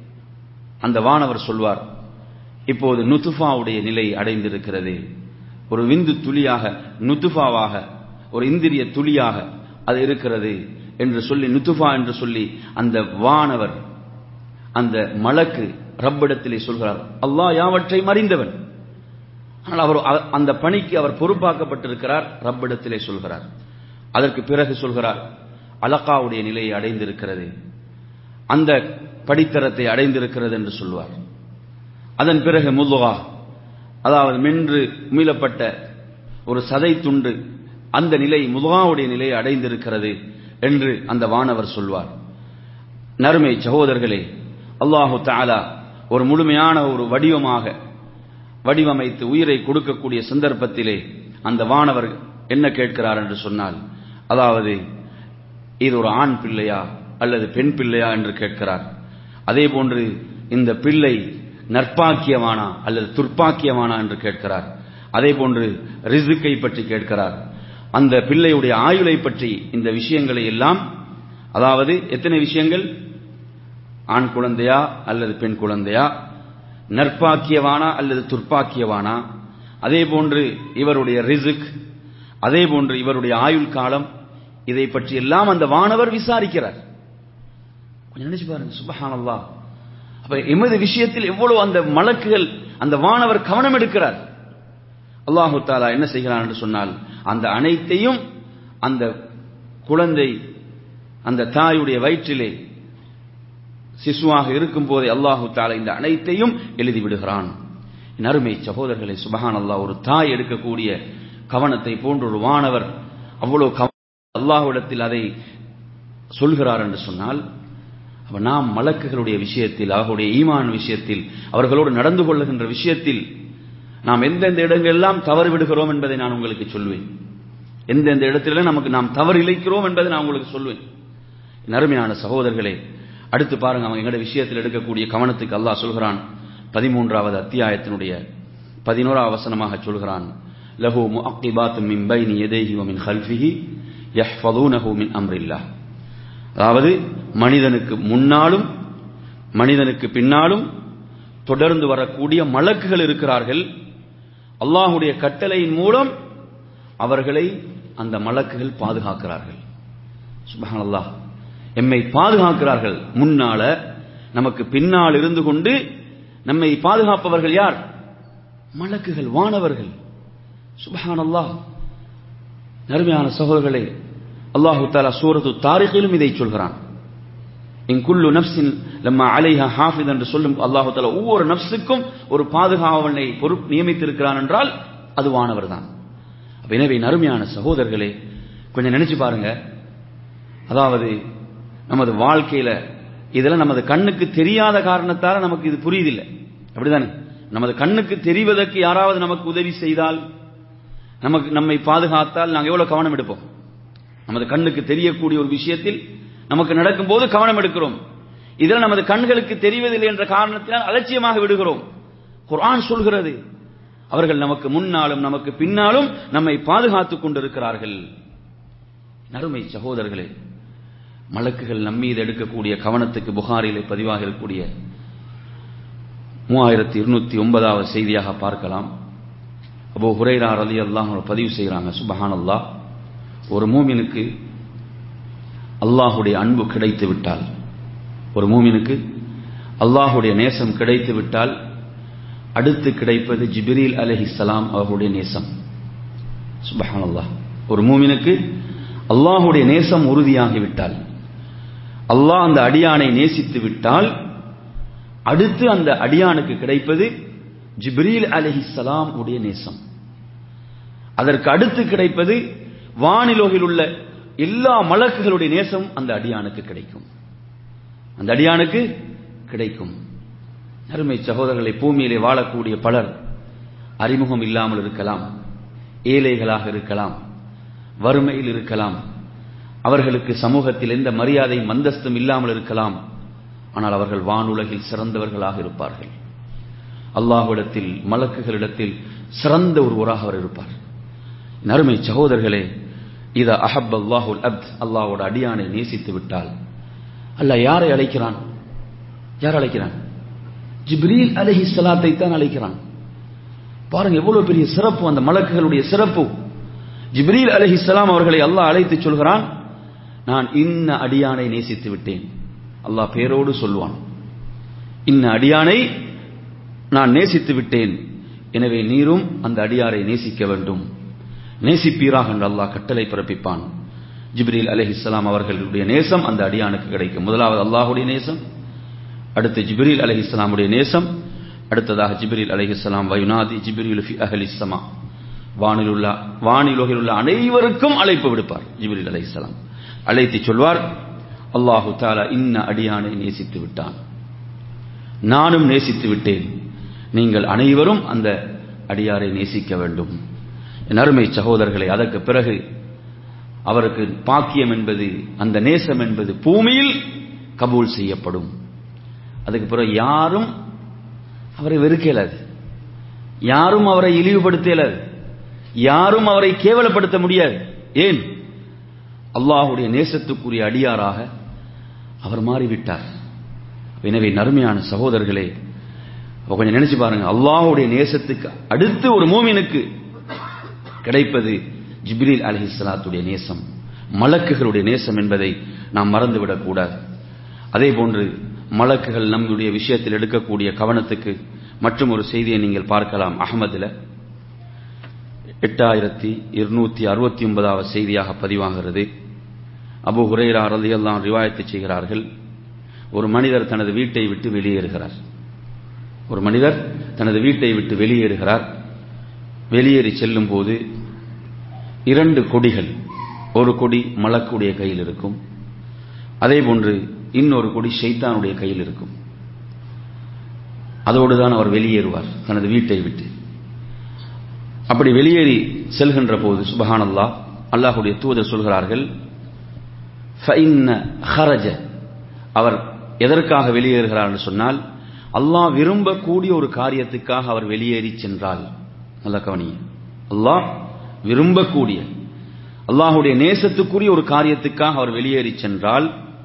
அந்த வானவர் சொல்வார் இப்போது நுத்துஃபாவுடைய நிலை அடைந்திருக்கிறது ஒரு விந்து துளியாக நுத்துஃபாவாக ஒரு இந்திரிய துளியாக அது இருக்கிறது என்று சொல்லி நுத்துஃபா என்று சொல்லி அந்த வானவர் அந்த மலக்கு ரப்பிடத்திலே சொல்கிறார் அல்லாஹ் யாவற்றை மறிந்தவன் ஆனால் அவர் அந்த பணிக்கு அவர் பொறுப்பாக்கப்பட்டிருக்கிறார் ரப்பிடத்திலே சொல்கிறார் அதற்கு பிறகு சொல்கிறார் அலக்காவுடைய நிலையை அடைந்திருக்கிறது அந்த படித்தரத்தை அடைந்திருக்கிறது என்று சொல்வார் அதன் பிறகு முல்லுகா அதாவது மென்று மீளப்பட்ட ஒரு சதை துண்டு அந்த நிலை முதுகாவுடைய நிலையை அடைந்திருக்கிறது என்று அந்த வானவர் சொல்வார் நறுமை சகோதரர்களே அல்லாஹு தாலா ஒரு முழுமையான ஒரு வடிவமாக வடிவமைத்து உயிரை கொடுக்கக்கூடிய சந்தர்ப்பத்திலே அந்த வானவர் என்ன கேட்கிறார் என்று சொன்னால் அதாவது இது ஒரு ஆண் பிள்ளையா அல்லது பெண் பிள்ளையா என்று கேட்கிறார் அதே போன்று இந்த பிள்ளை நற்பாக்கியவானா அல்லது துர்ப்பாக்கியவானா என்று கேட்கிறார் அதே போன்று ரிசுக்கை பற்றி கேட்கிறார் அந்த பிள்ளையுடைய ஆயுளை பற்றி இந்த விஷயங்களை எல்லாம் அதாவது எத்தனை விஷயங்கள் ஆண் குழந்தையா அல்லது பெண் குழந்தையா நற்பாக்கியவானா அல்லது துர்ப்பாக்கியவானா அதே போன்று இவருடைய ரிசுக் அதே போன்று இவருடைய ஆயுள் காலம் இதை பற்றி எல்லாம் அந்த வானவர் விசாரிக்கிறார் கொஞ்சம் நினைச்சு பாருங்க சுபஹானல்லா அப்ப எமது விஷயத்தில் எவ்வளவு அந்த மலக்குகள் அந்த வானவர் கவனம் எடுக்கிறார் அல்லாஹு தாலா என்ன செய்கிறார் என்று சொன்னால் அந்த அனைத்தையும் அந்த குழந்தை அந்த தாயுடைய வயிற்றிலே சிசுவாக இருக்கும் போதே அல்லாஹு தாலா இந்த அனைத்தையும் எழுதி விடுகிறான் அருமை சகோதரர்களை சுபஹான் அல்லாஹ் ஒரு தாய் எடுக்கக்கூடிய கவனத்தை போன்ற ஒரு வானவர் அவ்வளவு அல்லாஹுடத்தில் அதை சொல்கிறார் என்று சொன்னால் அப்ப நாம் மலக்குகளுடைய விஷயத்தில் அவர்களுடைய ஈமான் விஷயத்தில் அவர்களோடு நடந்து கொள்ளுகின்ற விஷயத்தில் நாம் எந்தெந்த இடங்கள் எல்லாம் தவறு விடுகிறோம் என்பதை நான் உங்களுக்கு சொல்வேன் எந்தெந்த இடத்துல நமக்கு நாம் தவறு இழைக்கிறோம் என்பதை நான் உங்களுக்கு சொல்வேன் நறுமையான சகோதரர்களே அடுத்து பாருங்க அவங்க எங்களுடைய விஷயத்தில் எடுக்கக்கூடிய கவனத்துக்கு அல்லாஹ் சொல்கிறான் பதிமூன்றாவது அத்தியாயத்தினுடைய பதினோராவது வசனமாக சொல்கிறான் லஹு முஅக்கிபாத்து மின் பைனி யதைஹி வ மின் ஹல்ஃபிஹி யஹ்ஃபதூனஹு மின் அம்ரில்லாஹ் அதாவது மனிதனுக்கு முன்னாலும் மனிதனுக்கு பின்னாலும் தொடர்ந்து வரக்கூடிய மலக்குகள் இருக்கிறார்கள் அல்லாஹுடைய கட்டளையின் மூலம் அவர்களை அந்த மலக்குகள் பாதுகாக்கிறார்கள் சுபஹான் அல்லாஹ் எம்மை பாதுகாக்கிறார்கள் முன்னால நமக்கு பின்னால் இருந்து கொண்டு நம்மை பாதுகாப்பவர்கள் யார் மலக்குகள் வானவர்கள் சுபஹான் அல்லாஹ் நறுமையான சகோதரர்களே அல்லாஹு தாலா சூரத்து தாரிகிலும் இதை சொல்கிறான் இன் குல்லு நப்சின் லம்மா அலைஹா ஹாஃபித் என்று சொல்லும் அல்லாஹு தாலா ஒவ்வொரு நப்சுக்கும் ஒரு பாதுகாவலனை பொறுப்பு நியமித்திருக்கிறான் என்றால் அது வானவர் தான் எனவே நறுமையான சகோதரர்களே கொஞ்சம் நினைச்சு பாருங்க அதாவது நமது வாழ்க்கையில இதெல்லாம் நமது கண்ணுக்கு தெரியாத காரணத்தால நமக்கு இது புரியுதில்லை அப்படிதானே நமது கண்ணுக்கு தெரிவதற்கு யாராவது நமக்கு உதவி செய்தால் நமக்கு நம்மை பாதுகாத்தால் நாங்கள் எவ்வளவு கவனம் எடுப்போம் நமது கண்ணுக்கு தெரியக்கூடிய ஒரு விஷயத்தில் நமக்கு நடக்கும்போது கவனம் எடுக்கிறோம் இதில் நமது கண்களுக்கு தெரிவதில்லை என்ற காரணத்தினால் அலட்சியமாக விடுகிறோம் குர்ஆன் சொல்கிறது அவர்கள் நமக்கு முன்னாலும் நமக்கு பின்னாலும் நம்மை பாதுகாத்துக் கொண்டிருக்கிறார்கள் நறுமை சகோதரர்களே மலக்குகள் நம்மீது எடுக்கக்கூடிய கவனத்துக்கு புகாரிலே பதிவாக இருக்கக்கூடிய மூவாயிரத்தி இருநூத்தி ஒன்பதாவது செய்தியாக பார்க்கலாம் அபோ ஹுரைரா அலி அல்லாஹ் பதிவு செய்கிறாங்க சுபஹான் அல்லாஹ் ஒரு மூமினுக்கு அல்லாஹுடைய அன்பு கிடைத்து விட்டால் ஒரு மூமினுக்கு அல்லாஹுடைய நேசம் கிடைத்து விட்டால் அடுத்து கிடைப்பது ஜிபிரில் அலஹிசலாம் அவர்களுடைய நேசம் சுபஹான் அல்லாஹ் ஒரு மூமினுக்கு அல்லாஹுடைய நேசம் உறுதியாகிவிட்டால் அல்லாஹ் அந்த அடியானை நேசித்து விட்டால் அடுத்து அந்த அடியானுக்கு கிடைப்பது ஜிப்ரீல் அலஹிசலாம் உடைய நேசம் அதற்கு அடுத்து கிடைப்பது வானிலோகில் உள்ள எல்லா மலக்குகளுடைய நேசம் அந்த அடியானுக்கு கிடைக்கும் அந்த அடியானுக்கு கிடைக்கும் அருமை சகோதரர்களை பூமியிலே வாழக்கூடிய பலர் அறிமுகம் இல்லாமல் இருக்கலாம் ஏழைகளாக இருக்கலாம் வறுமையில் இருக்கலாம் அவர்களுக்கு சமூகத்தில் எந்த மரியாதையும் மந்தஸ்தும் இல்லாமல் இருக்கலாம் ஆனால் அவர்கள் வானுலகில் சிறந்தவர்களாக இருப்பார்கள் அல்லாஹ்விடத்தில் மலக்குகளிடத்தில் சிறந்த ஒருவராக அவர் இருப்பார் நறுமை சகோதரர்களே இத அஹப் அல்லாஹுல் அப்த் அல்லாஹோட அடியானை நேசித்து விட்டால் அல்ல யாரை அழைக்கிறான் யார் அழைக்கிறான் ஜிப்ரீல் அலஹி சலாத்தை தான் அழைக்கிறான் பாருங்க எவ்வளவு பெரிய சிறப்பு அந்த மலக்குகளுடைய சிறப்பு ஜிப்ரீல் அலஹி சலாம் அவர்களை அல்லாஹ் அழைத்து சொல்கிறான் நான் இன்ன அடியானை நேசித்து விட்டேன் அல்லாஹ் பேரோடு சொல்வான் இன்ன அடியானை நான் நேசித்து விட்டேன் எனவே நீரும் அந்த அடியாரை நேசிக்க வேண்டும் நேசிப்பீராக என்று அல்லாஹ் கட்டளை பிறப்பிப்பான் ஜிப்ரீல் அலஹிஸ்லாம் அவர்களுடைய நேசம் அந்த அடியானுக்கு கிடைக்கும் முதலாவது அல்லாஹுடைய நேசம் அடுத்து ஜிப்ரீல் அலஹிஸ்லாமுடைய நேசம் அடுத்ததாக ஜிப்ரீல் அலஹிஸ்லாம் வயுனாதி ஜிப்ரீல் ஃபி அஹலிஸ்ஸமா வானில் உள்ள வானிலோகில் உள்ள அனைவருக்கும் அழைப்பு விடுப்பார் ஜிப்ரீல் அலஹிஸ்லாம் அழைத்து சொல்வார் அல்லாஹு தாலா இன்ன அடியானை நேசித்து விட்டான் நானும் நேசித்து விட்டேன் நீங்கள் அனைவரும் அந்த அடியாரை நேசிக்க வேண்டும் என் அருமை சகோதரர்களை அதற்கு பிறகு அவருக்கு பாக்கியம் என்பது அந்த நேசம் என்பது பூமியில் கபூல் செய்யப்படும் அதுக்கு பிறகு யாரும் அவரை வெறுக்கலாது யாரும் அவரை இழிவுபடுத்தலாது யாரும் அவரை கேவலப்படுத்த முடியாது ஏன் அல்லாஹுடைய நேசத்துக்குரிய அடியாராக அவர் மாறிவிட்டார் எனவே நறுமையான சகோதரர்களே கொஞ்சம் நினைச்சு பாருங்க அல்லாஹுடைய நேசத்துக்கு அடுத்து ஒரு மூமினுக்கு கிடைப்பது ஜிப்ரீல் அலிஹிஸ்லாத்துடைய நேசம் மலக்குகளுடைய நேசம் என்பதை நாம் மறந்துவிடக் கூடாது அதே போன்று மலக்குகள் நம்முடைய விஷயத்தில் எடுக்கக்கூடிய கவனத்துக்கு மற்றும் ஒரு செய்தியை நீங்கள் பார்க்கலாம் அகமதுல எட்டாயிரத்தி இருநூத்தி அறுபத்தி ஒன்பதாவது செய்தியாக பதிவாகிறது அபு ஹுரேரா ரலியல்லாம் ரிவாயத்து செய்கிறார்கள் ஒரு மனிதர் தனது வீட்டை விட்டு வெளியேறுகிறார் ஒரு மனிதர் தனது வீட்டை விட்டு வெளியேறுகிறார் வெளியேறி செல்லும் போது இரண்டு கொடிகள் ஒரு கொடி மலக்குடைய கையில் இருக்கும் அதே போன்று இன்னொரு கொடி ஷைத்தானுடைய கையில் இருக்கும் அதோடு தான் அவர் வெளியேறுவார் தனது வீட்டை விட்டு அப்படி வெளியேறி செல்கின்ற போது சுபஹான் அல்லாஹ் அல்லாஹுடைய தூதர் சொல்கிறார்கள் அவர் எதற்காக வெளியேறுகிறார் என்று சொன்னால் அல்லாஹ் விரும்பக்கூடிய ஒரு காரியத்துக்காக அவர் வெளியேறி சென்றால் நல்ல கவனிய அல்லாஹ் விரும்பக்கூடிய அல்லாஹுடைய நேசத்துக்குரிய ஒரு காரியத்துக்காக அவர் வெளியேறி சென்றால்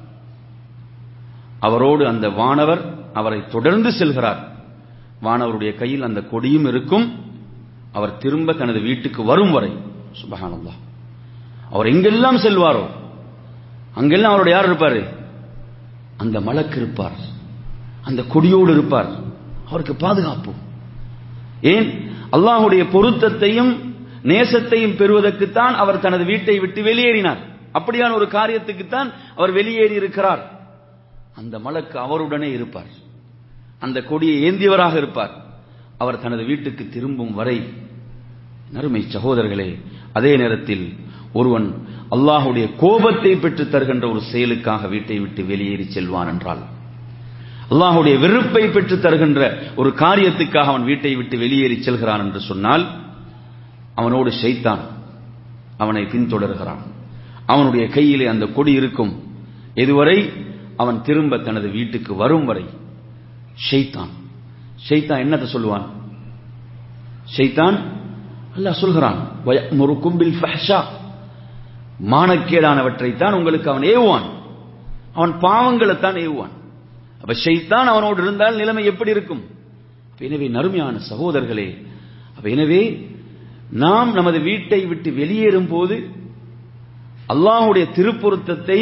அவரோடு அந்த வானவர் அவரை தொடர்ந்து செல்கிறார் வானவருடைய கையில் அந்த கொடியும் இருக்கும் அவர் திரும்ப தனது வீட்டுக்கு வரும் வரை சுபஹானல்லா அவர் எங்கெல்லாம் செல்வாரோ அங்கெல்லாம் அவருடைய யார் இருப்பாரு அந்த மலக்கு இருப்பார் அந்த கொடியோடு இருப்பார் அவருக்கு பாதுகாப்பு ஏன் அல்லாஹுடைய பொருத்தத்தையும் நேசத்தையும் பெறுவதற்குத்தான் அவர் தனது வீட்டை விட்டு வெளியேறினார் அப்படியான ஒரு காரியத்துக்குத்தான் அவர் வெளியேறி இருக்கிறார் அந்த மலக்கு அவருடனே இருப்பார் அந்த கொடியை ஏந்தியவராக இருப்பார் அவர் தனது வீட்டுக்கு திரும்பும் வரை நறுமை சகோதரர்களே அதே நேரத்தில் ஒருவன் அல்லாஹுடைய கோபத்தை பெற்றுத் தருகின்ற ஒரு செயலுக்காக வீட்டை விட்டு வெளியேறி செல்வான் என்றால் அல்லாஹுடைய வெறுப்பை பெற்றுத் தருகின்ற ஒரு காரியத்துக்காக அவன் வீட்டை விட்டு வெளியேறி செல்கிறான் என்று சொன்னால் அவனோடு ஷைத்தான் அவனை பின்தொடர்கிறான் அவனுடைய கையிலே அந்த கொடி இருக்கும் எதுவரை அவன் திரும்ப தனது வீட்டுக்கு வரும் வரை ஷைத்தான் ஷைத்தான் என்னத்தை சொல்லுவான் ஷைத்தான் அல்லாஹ் சொல்கிறான் முருக்கும் பில் ஃபஹ்ஷா மானக்கேடானவற்றை தான் உங்களுக்கு அவன் ஏவுவான் அவன் பாவங்களை தான் ஏவுவான் அப்ப ஷைத்தான் அவனோடு இருந்தால் நிலைமை எப்படி இருக்கும் அப்ப எனவே நறுமையான சகோதரர்களே அப்ப எனவே நாம் நமது வீட்டை விட்டு வெளியேறும் போது அல்லாஹுடைய திருப்பொருத்தத்தை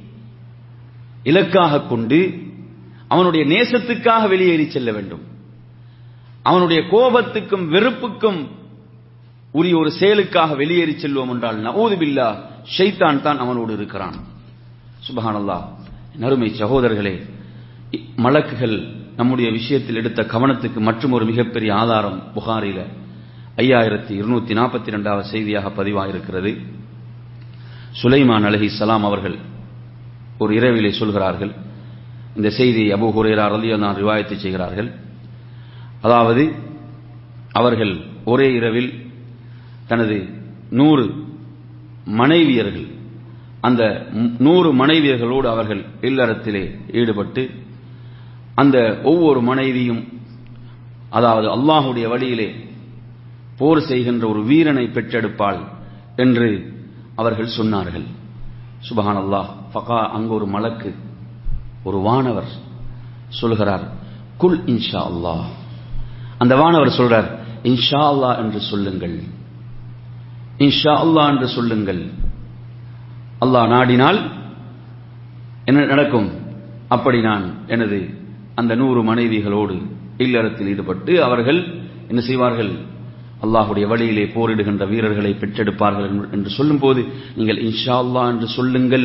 இலக்காக கொண்டு அவனுடைய நேசத்துக்காக வெளியேறி செல்ல வேண்டும் அவனுடைய கோபத்துக்கும் வெறுப்புக்கும் உரிய ஒரு செயலுக்காக வெளியேறி செல்வோம் என்றால் நவூது பில்லா ஷைத்தான் தான் அவனோடு இருக்கிறான் சுபஹானல்லா நறுமை சகோதரர்களே மலக்குகள் நம்முடைய விஷயத்தில் எடுத்த கவனத்துக்கு மற்றும் ஒரு மிகப்பெரிய ஆதாரம் புகாரில ஐயாயிரத்தி இருநூத்தி நாற்பத்தி ரெண்டாவது செய்தியாக பதிவாயிருக்கிறது சுலைமான் அலஹி சலாம் அவர்கள் ஒரு இரவிலே சொல்கிறார்கள் இந்த செய்தி அபு ஹுரேரா ரலியல்லான் ரிவாயத்தை செய்கிறார்கள் அதாவது அவர்கள் ஒரே இரவில் தனது நூறு மனைவியர்கள் அந்த நூறு மனைவியர்களோடு அவர்கள் இல்லறத்திலே ஈடுபட்டு அந்த ஒவ்வொரு மனைவியும் அதாவது அல்லாஹுடைய வழியிலே போர் செய்கின்ற ஒரு வீரனை பெற்றெடுப்பாள் என்று அவர்கள் சொன்னார்கள் சுபஹான் அல்லாஹ் ஃபகா அங்கு ஒரு மலக்கு ஒரு வானவர் சொல்கிறார் குல் இன்ஷா அல்லாஹ் அந்த வானவர் சொல்றார் இன்ஷா அல்லாஹ் என்று சொல்லுங்கள் இன்ஷா அல்லாஹ் என்று சொல்லுங்கள் அல்லாஹ் நாடினால் என்ன நடக்கும் அப்படி நான் எனது அந்த நூறு மனைவிகளோடு இல்லறத்தில் ஈடுபட்டு அவர்கள் என்ன செய்வார்கள் அல்லாஹுடைய வழியிலே போரிடுகின்ற வீரர்களை பெற்றெடுப்பார்கள் என்று சொல்லும்போது நீங்கள் இன்ஷா அல்லா என்று சொல்லுங்கள்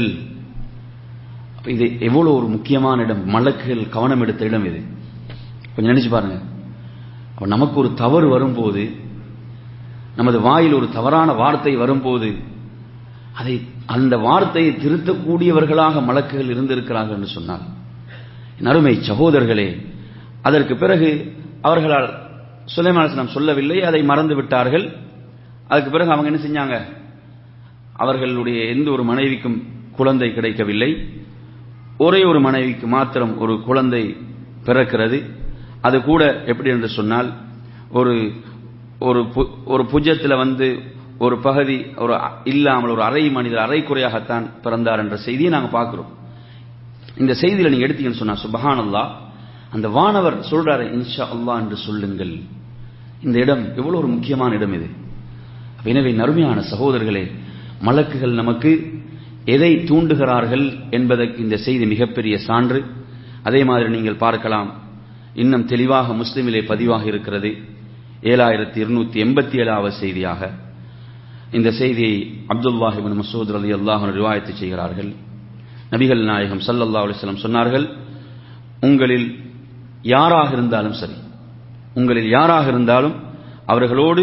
இது எவ்வளவு ஒரு முக்கியமான இடம் மலக்குகள் கவனம் எடுத்த இடம் இது கொஞ்சம் நினைச்சு பாருங்க அப்ப நமக்கு ஒரு தவறு வரும்போது நமது வாயில் ஒரு தவறான வார்த்தை வரும்போது அதை அந்த வார்த்தையை திருத்தக்கூடியவர்களாக மலக்குகள் இருந்திருக்கிறார்கள் என்று சொன்னால் அருமை சகோதரர்களே அதற்கு பிறகு அவர்களால் சுலைமான் சொல்லவில்லை அதை மறந்து விட்டார்கள் அதுக்கு பிறகு அவங்க என்ன செஞ்சாங்க அவர்களுடைய எந்த ஒரு மனைவிக்கும் குழந்தை கிடைக்கவில்லை ஒரே ஒரு மனைவிக்கு மாத்திரம் ஒரு குழந்தை பிறக்கிறது அது கூட எப்படி என்று சொன்னால் ஒரு ஒரு ஒரு புஜத்தில் வந்து ஒரு பகுதி ஒரு இல்லாமல் ஒரு அரை மனிதர் அரை குறையாகத்தான் பிறந்தார் என்ற செய்தியை நாங்கள் பார்க்கிறோம் இந்த செய்தியில் நீங்க எடுத்தீங்கன்னு சொன்னா சுபஹான் அல்லா அந்த வானவர் சொல்றாரு இன்ஷா அல்லா என்று சொல்லுங்கள் இந்த இடம் எவ்வளவு ஒரு முக்கியமான இடம் இது எனவே நறுமையான சகோதரர்களே மலக்குகள் நமக்கு எதை தூண்டுகிறார்கள் என்பதற்கு இந்த செய்தி மிகப்பெரிய சான்று அதே மாதிரி நீங்கள் பார்க்கலாம் இன்னும் தெளிவாக முஸ்லிமிலே பதிவாக இருக்கிறது ஏழாயிரத்தி இருநூத்தி எண்பத்தி ஏழாவது செய்தியாக இந்த செய்தியை அப்துல்லாஹிபின் மசூத் அலி அல்லாஹ் ரிவாயத்து செய்கிறார்கள் நபிகள் நாயகம் சல்லல்லா அலிஸ்லாம் சொன்னார்கள் உங்களில் யாராக இருந்தாலும் சரி உங்களில் யாராக இருந்தாலும் அவர்களோடு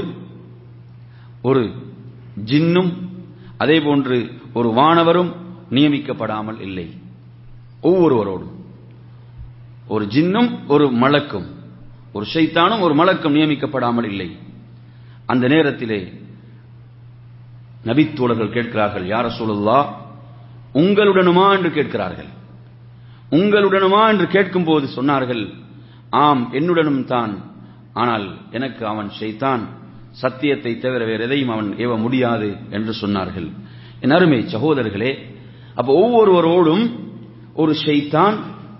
ஒரு ஜின்னும் அதே போன்று ஒரு வானவரும் நியமிக்கப்படாமல் இல்லை ஒவ்வொருவரோடும் ஒரு ஜின்னும் ஒரு மலக்கும் ஒரு ஷைத்தானும் ஒரு மலக்கும் நியமிக்கப்படாமல் இல்லை அந்த நேரத்திலே நபித்தோழர்கள் கேட்கிறார்கள் யார சூழல்லா உங்களுடனுமா என்று கேட்கிறார்கள் உங்களுடனுமா என்று கேட்கும் போது சொன்னார்கள் ஆம் என்னுடனும் தான் ஆனால் எனக்கு அவன் ஷைத்தான் சத்தியத்தை தவிர வேறு எதையும் அவன் ஏவ முடியாது என்று சொன்னார்கள் என் அருமை சகோதரர்களே அப்ப ஒவ்வொருவரோடும் ஒரு ஷைத்தான்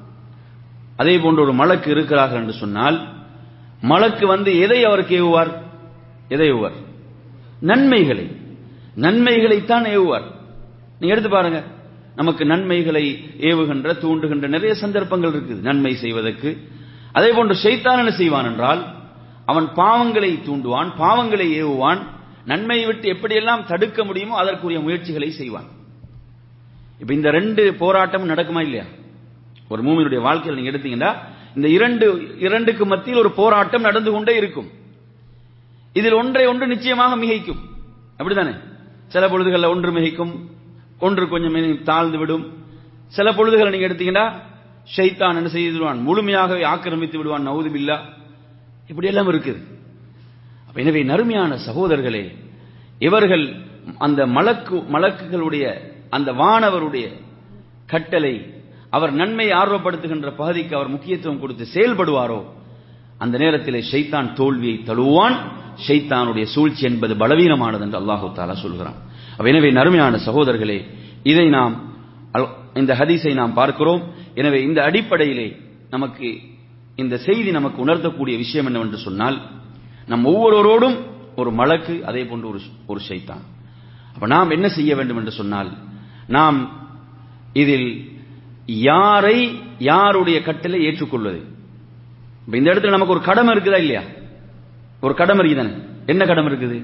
அதே போன்ற ஒரு மலக்கு இருக்கிறார்கள் என்று சொன்னால் மலக்கு வந்து எதை அவருக்கு ஏவுவார் எதை ஏவுவார் நன்மைகளை நன்மைகளைத்தான் ஏவுவார் நீங்க எடுத்து பாருங்க நமக்கு நன்மைகளை ஏவுகின்ற தூண்டுகின்ற நிறைய சந்தர்ப்பங்கள் இருக்குது நன்மை செய்வதற்கு அதே போன்று ஷைத்தான் என்ன செய்வான் என்றால் அவன் பாவங்களை தூண்டுவான் பாவங்களை ஏவுவான் நன்மையை விட்டு எப்படியெல்லாம் தடுக்க முடியுமோ அதற்குரிய முயற்சிகளை செய்வான் இப்ப இந்த ரெண்டு போராட்டமும் நடக்குமா இல்லையா ஒரு மூமியினுடைய வாழ்க்கையில் நீங்க எடுத்தீங்கன்னா இந்த இரண்டு இரண்டுக்கு மத்தியில் ஒரு போராட்டம் நடந்து கொண்டே இருக்கும் இதில் ஒன்றை ஒன்று நிச்சயமாக மிகைக்கும் அப்படித்தானே சில பொழுதுகளில் ஒன்று மிகைக்கும் ஒன்று கொஞ்சம் தாழ்ந்து விடும் சில பொழுதுகளை நீங்க எடுத்தீங்கன்னா ஷைத்தான் என்ன செய்து விடுவான் முழுமையாகவே ஆக்கிரமித்து விடுவான் நவுது பில்லா இப்படி எல்லாம் இருக்குது எனவே நறுமையான சகோதரர்களே இவர்கள் அந்த மலக்கு மலக்குகளுடைய அந்த வானவருடைய கட்டளை அவர் நன்மை ஆர்வப்படுத்துகின்ற பகுதிக்கு அவர் முக்கியத்துவம் கொடுத்து செயல்படுவாரோ அந்த நேரத்தில் ஷைத்தான் தோல்வியை தழுவான் ஷைத்தானுடைய சூழ்ச்சி என்பது பலவீனமானது என்று அல்லாஹு தாலா சொல்கிறான் எனவே நறுமையான சகோதரர்களே இதை நாம் அல்- இந்த ஹதீஸை நாம் பார்க்கிறோம் எனவே இந்த அடிப்படையிலே நமக்கு இந்த செய்தி நமக்கு உணர்த்தக்கூடிய விஷயம் என்னவென்று சொன்னால் நம் ஒவ்வொருவரோடும் ஒரு மலக்கு அதே போன்று ஒரு ஒரு ஷைத்தான் அப்ப நாம் என்ன செய்ய வேண்டும் என்று சொன்னால் நாம் இதில் யாரை யாருடைய கட்டளை ஏற்றுக்கொள்வது இப்ப இந்த இடத்துல நமக்கு ஒரு கடமை இருக்குதா இல்லையா ஒரு கடமை இருக்குதானே என்ன கடமை இருக்குது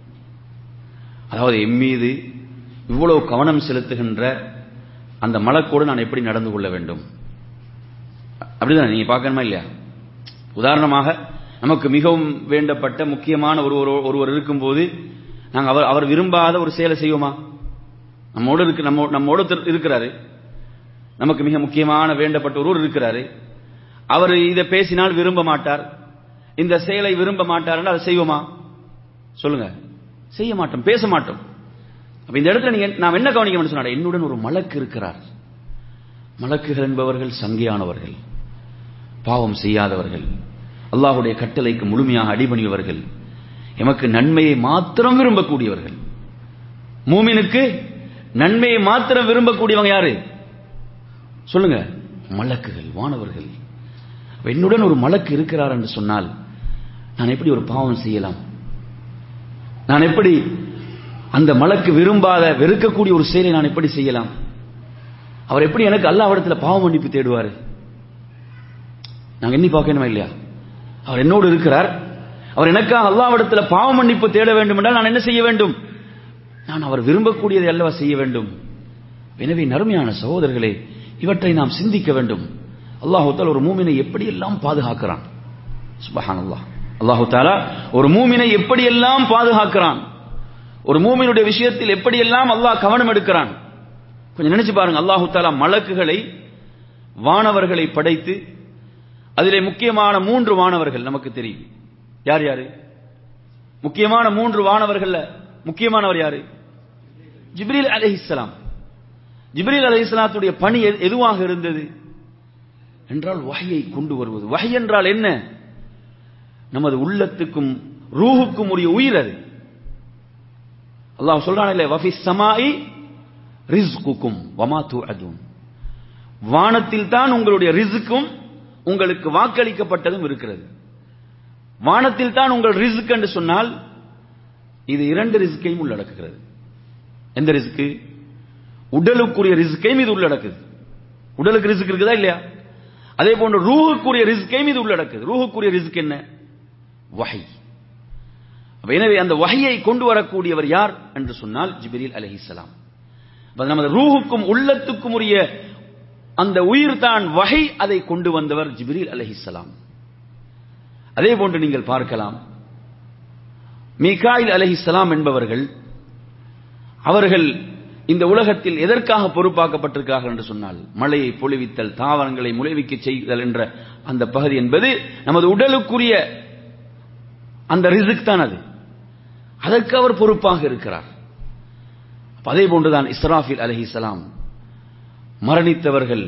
அதாவது என் மீது இவ்வளவு கவனம் செலுத்துகின்ற அந்த மலக்கோடு நான் எப்படி நடந்து கொள்ள வேண்டும் அப்படிதான் நீங்க பார்க்கணுமா இல்லையா உதாரணமாக நமக்கு மிகவும் வேண்டப்பட்ட முக்கியமான ஒரு ஒரு- ஒருவர் இருக்கும்போது நாங்கள் அவர் அவர் விரும்பாத ஒரு செயலை செய்வோமா நம்மோடு இருக்கு நம்ம நம்மோடு ஒருத்தர் இருக்கிறாரு நமக்கு மிக முக்கியமான வேண்டப்பட்ட ஒருவர் இருக்கிறாரு அவர் இதை பேசினால் விரும்ப மாட்டார் இந்த செயலை விரும்ப மாட்டார் அதை செய்வோமா சொல்லுங்க செய்ய மாட்டோம் பேச மாட்டோம் அப்ப இந்த இடத்துல நீங்க நாம் என்ன கவனிக்கணும்னு சொன்னா என்னுடன் ஒரு மலக்கு இருக்கிறார் மலக்குகள் என்பவர்கள் சங்கியானவர்கள் பாவம் செய்யாதவர்கள் அல்லாஹ்வுடைய கட்டளைக்கு முழுமையாக அடிபணியவர்கள் எமக்கு நன்மையை மாத்திரம் விரும்பக்கூடியவர்கள் மூமினுக்கு நன்மையை மாத்திரம் விரும்பக்கூடியவங்க யாரு சொல்லுங்க மலக்குகள் வானவர்கள் அப்ப என்னுடன் ஒரு மலக்கு இருக்கிறார் என்று சொன்னால் நான் எப்படி ஒரு பாவம் செய்யலாம் நான் எப்படி அந்த மலக்கு விரும்பாத வெறுக்கக்கூடிய ஒரு செயலை நான் எப்படி செய்யலாம் அவர் எப்படி எனக்கு அல்லாவிடத்துல பாவ மன்னிப்பு தேடுவாரு நாங்க எண்ணி பார்க்கணுமா இல்லையா அவர் என்னோடு இருக்கிறார் அவர் எனக்காக அல்லாவிடத்துல பாவ மன்னிப்பு தேட வேண்டும் என்றால் நான் என்ன செய்ய வேண்டும் நான் அவர் விரும்பக்கூடியதை அல்லவா செய்ய வேண்டும் எனவே நறுமையான சகோதரர்களே இவற்றை நாம் சிந்திக்க வேண்டும் அல்லாஹு தாலா ஒரு மூமினை எப்படியெல்லாம் பாதுகாக்கிறான் சுபஹான் அல்லாஹ் அல்லாஹு தாலா ஒரு மூமினை எப்படியெல்லாம் பாதுகாக்கிறான் ஒரு மூமினுடைய விஷயத்தில் எப்படியெல்லாம் அல்லாஹ் கவனம் எடுக்கிறான் கொஞ்சம் நினைச்சு பாருங்க அல்லாஹு தாலா மலக்குகளை வானவர்களை படைத்து அதிலே முக்கியமான மூன்று வானவர்கள் நமக்கு தெரியும் யார் யாரு முக்கியமான மூன்று வானவர்கள்ல முக்கியமானவர் யாரு ஜிப்ரீல் அலைஹிஸ்ஸலாம் ஜிப்ரீல் அலைஹிஸ்ஸலாத்துடைய பணி எது- எதுவாக இருந்தது என்றால் வஹையை கொண்டு வருவது வஹை என்றால் என்ன நமது உள்ளத்துக்கும் ரூஹுக்கும் உரிய உயிர் அது அல்லாஹ் சொல்றான் இல்ல வஃபி சமாஇ ரிஸ்குக்கும் வமா துஅதுன் வானத்தில் தான் உங்களுடைய ரிஸ்க்கும் உங்களுக்கு வாக்களிக்கப்பட்டதும் இருக்கிறது வானத்தில் தான் உங்கள் ரிஸ்க் என்று சொன்னால் இது இரண்டு ரிஸ்கையும் உள்ளடக்குகிறது எந்த ரிஸ்க்கு உடலுக்குரிய ரிஸ்கையும் இது உள்ளடக்குது உடலுக்கு ரிஸ்க் இருக்குதா இல்லையா அதே போன்று ரூஹுக்குரிய ரிஸ்கையும் இது உள்ளடக்குது ரூஹுக்குரிய ரிஸ்க் என்ன வஹை அப்ப எனவே அந்த வஹையை கொண்டு வரக்கூடியவர் யார் என்று சொன்னால் ஜிப்ரீல் அலைஹிஸ்ஸலாம் அப்ப நமது ரூஹுக்கும் உள்ளத்துக்கும் உரிய அந்த உயிர் தான் வகை அதை கொண்டு வந்தவர் ஜிப்ரீல் அலைஹிஸ்ஸலாம் அதே போன்று நீங்கள் பார்க்கலாம் மீகாயில் அலைஹிஸ்ஸலாம் என்பவர்கள் அவர்கள் இந்த உலகத்தில் எதற்காக பொறுப்பாக்கப்பட்டிருக்கிறார்கள் என்று சொன்னால் மழையை பொழிவித்தல் தாவரங்களை முளைவிக்க செய்தல் என்ற அந்த பகுதி என்பது நமது உடலுக்குரிய அந்த ரிசுக் தான் அது அதற்கு அவர் பொறுப்பாக இருக்கிறார் அப்ப அதே போன்றுதான் இஸ்ராஃபில் அலைஹிஸ்ஸலாம் மரணித்தவர்கள்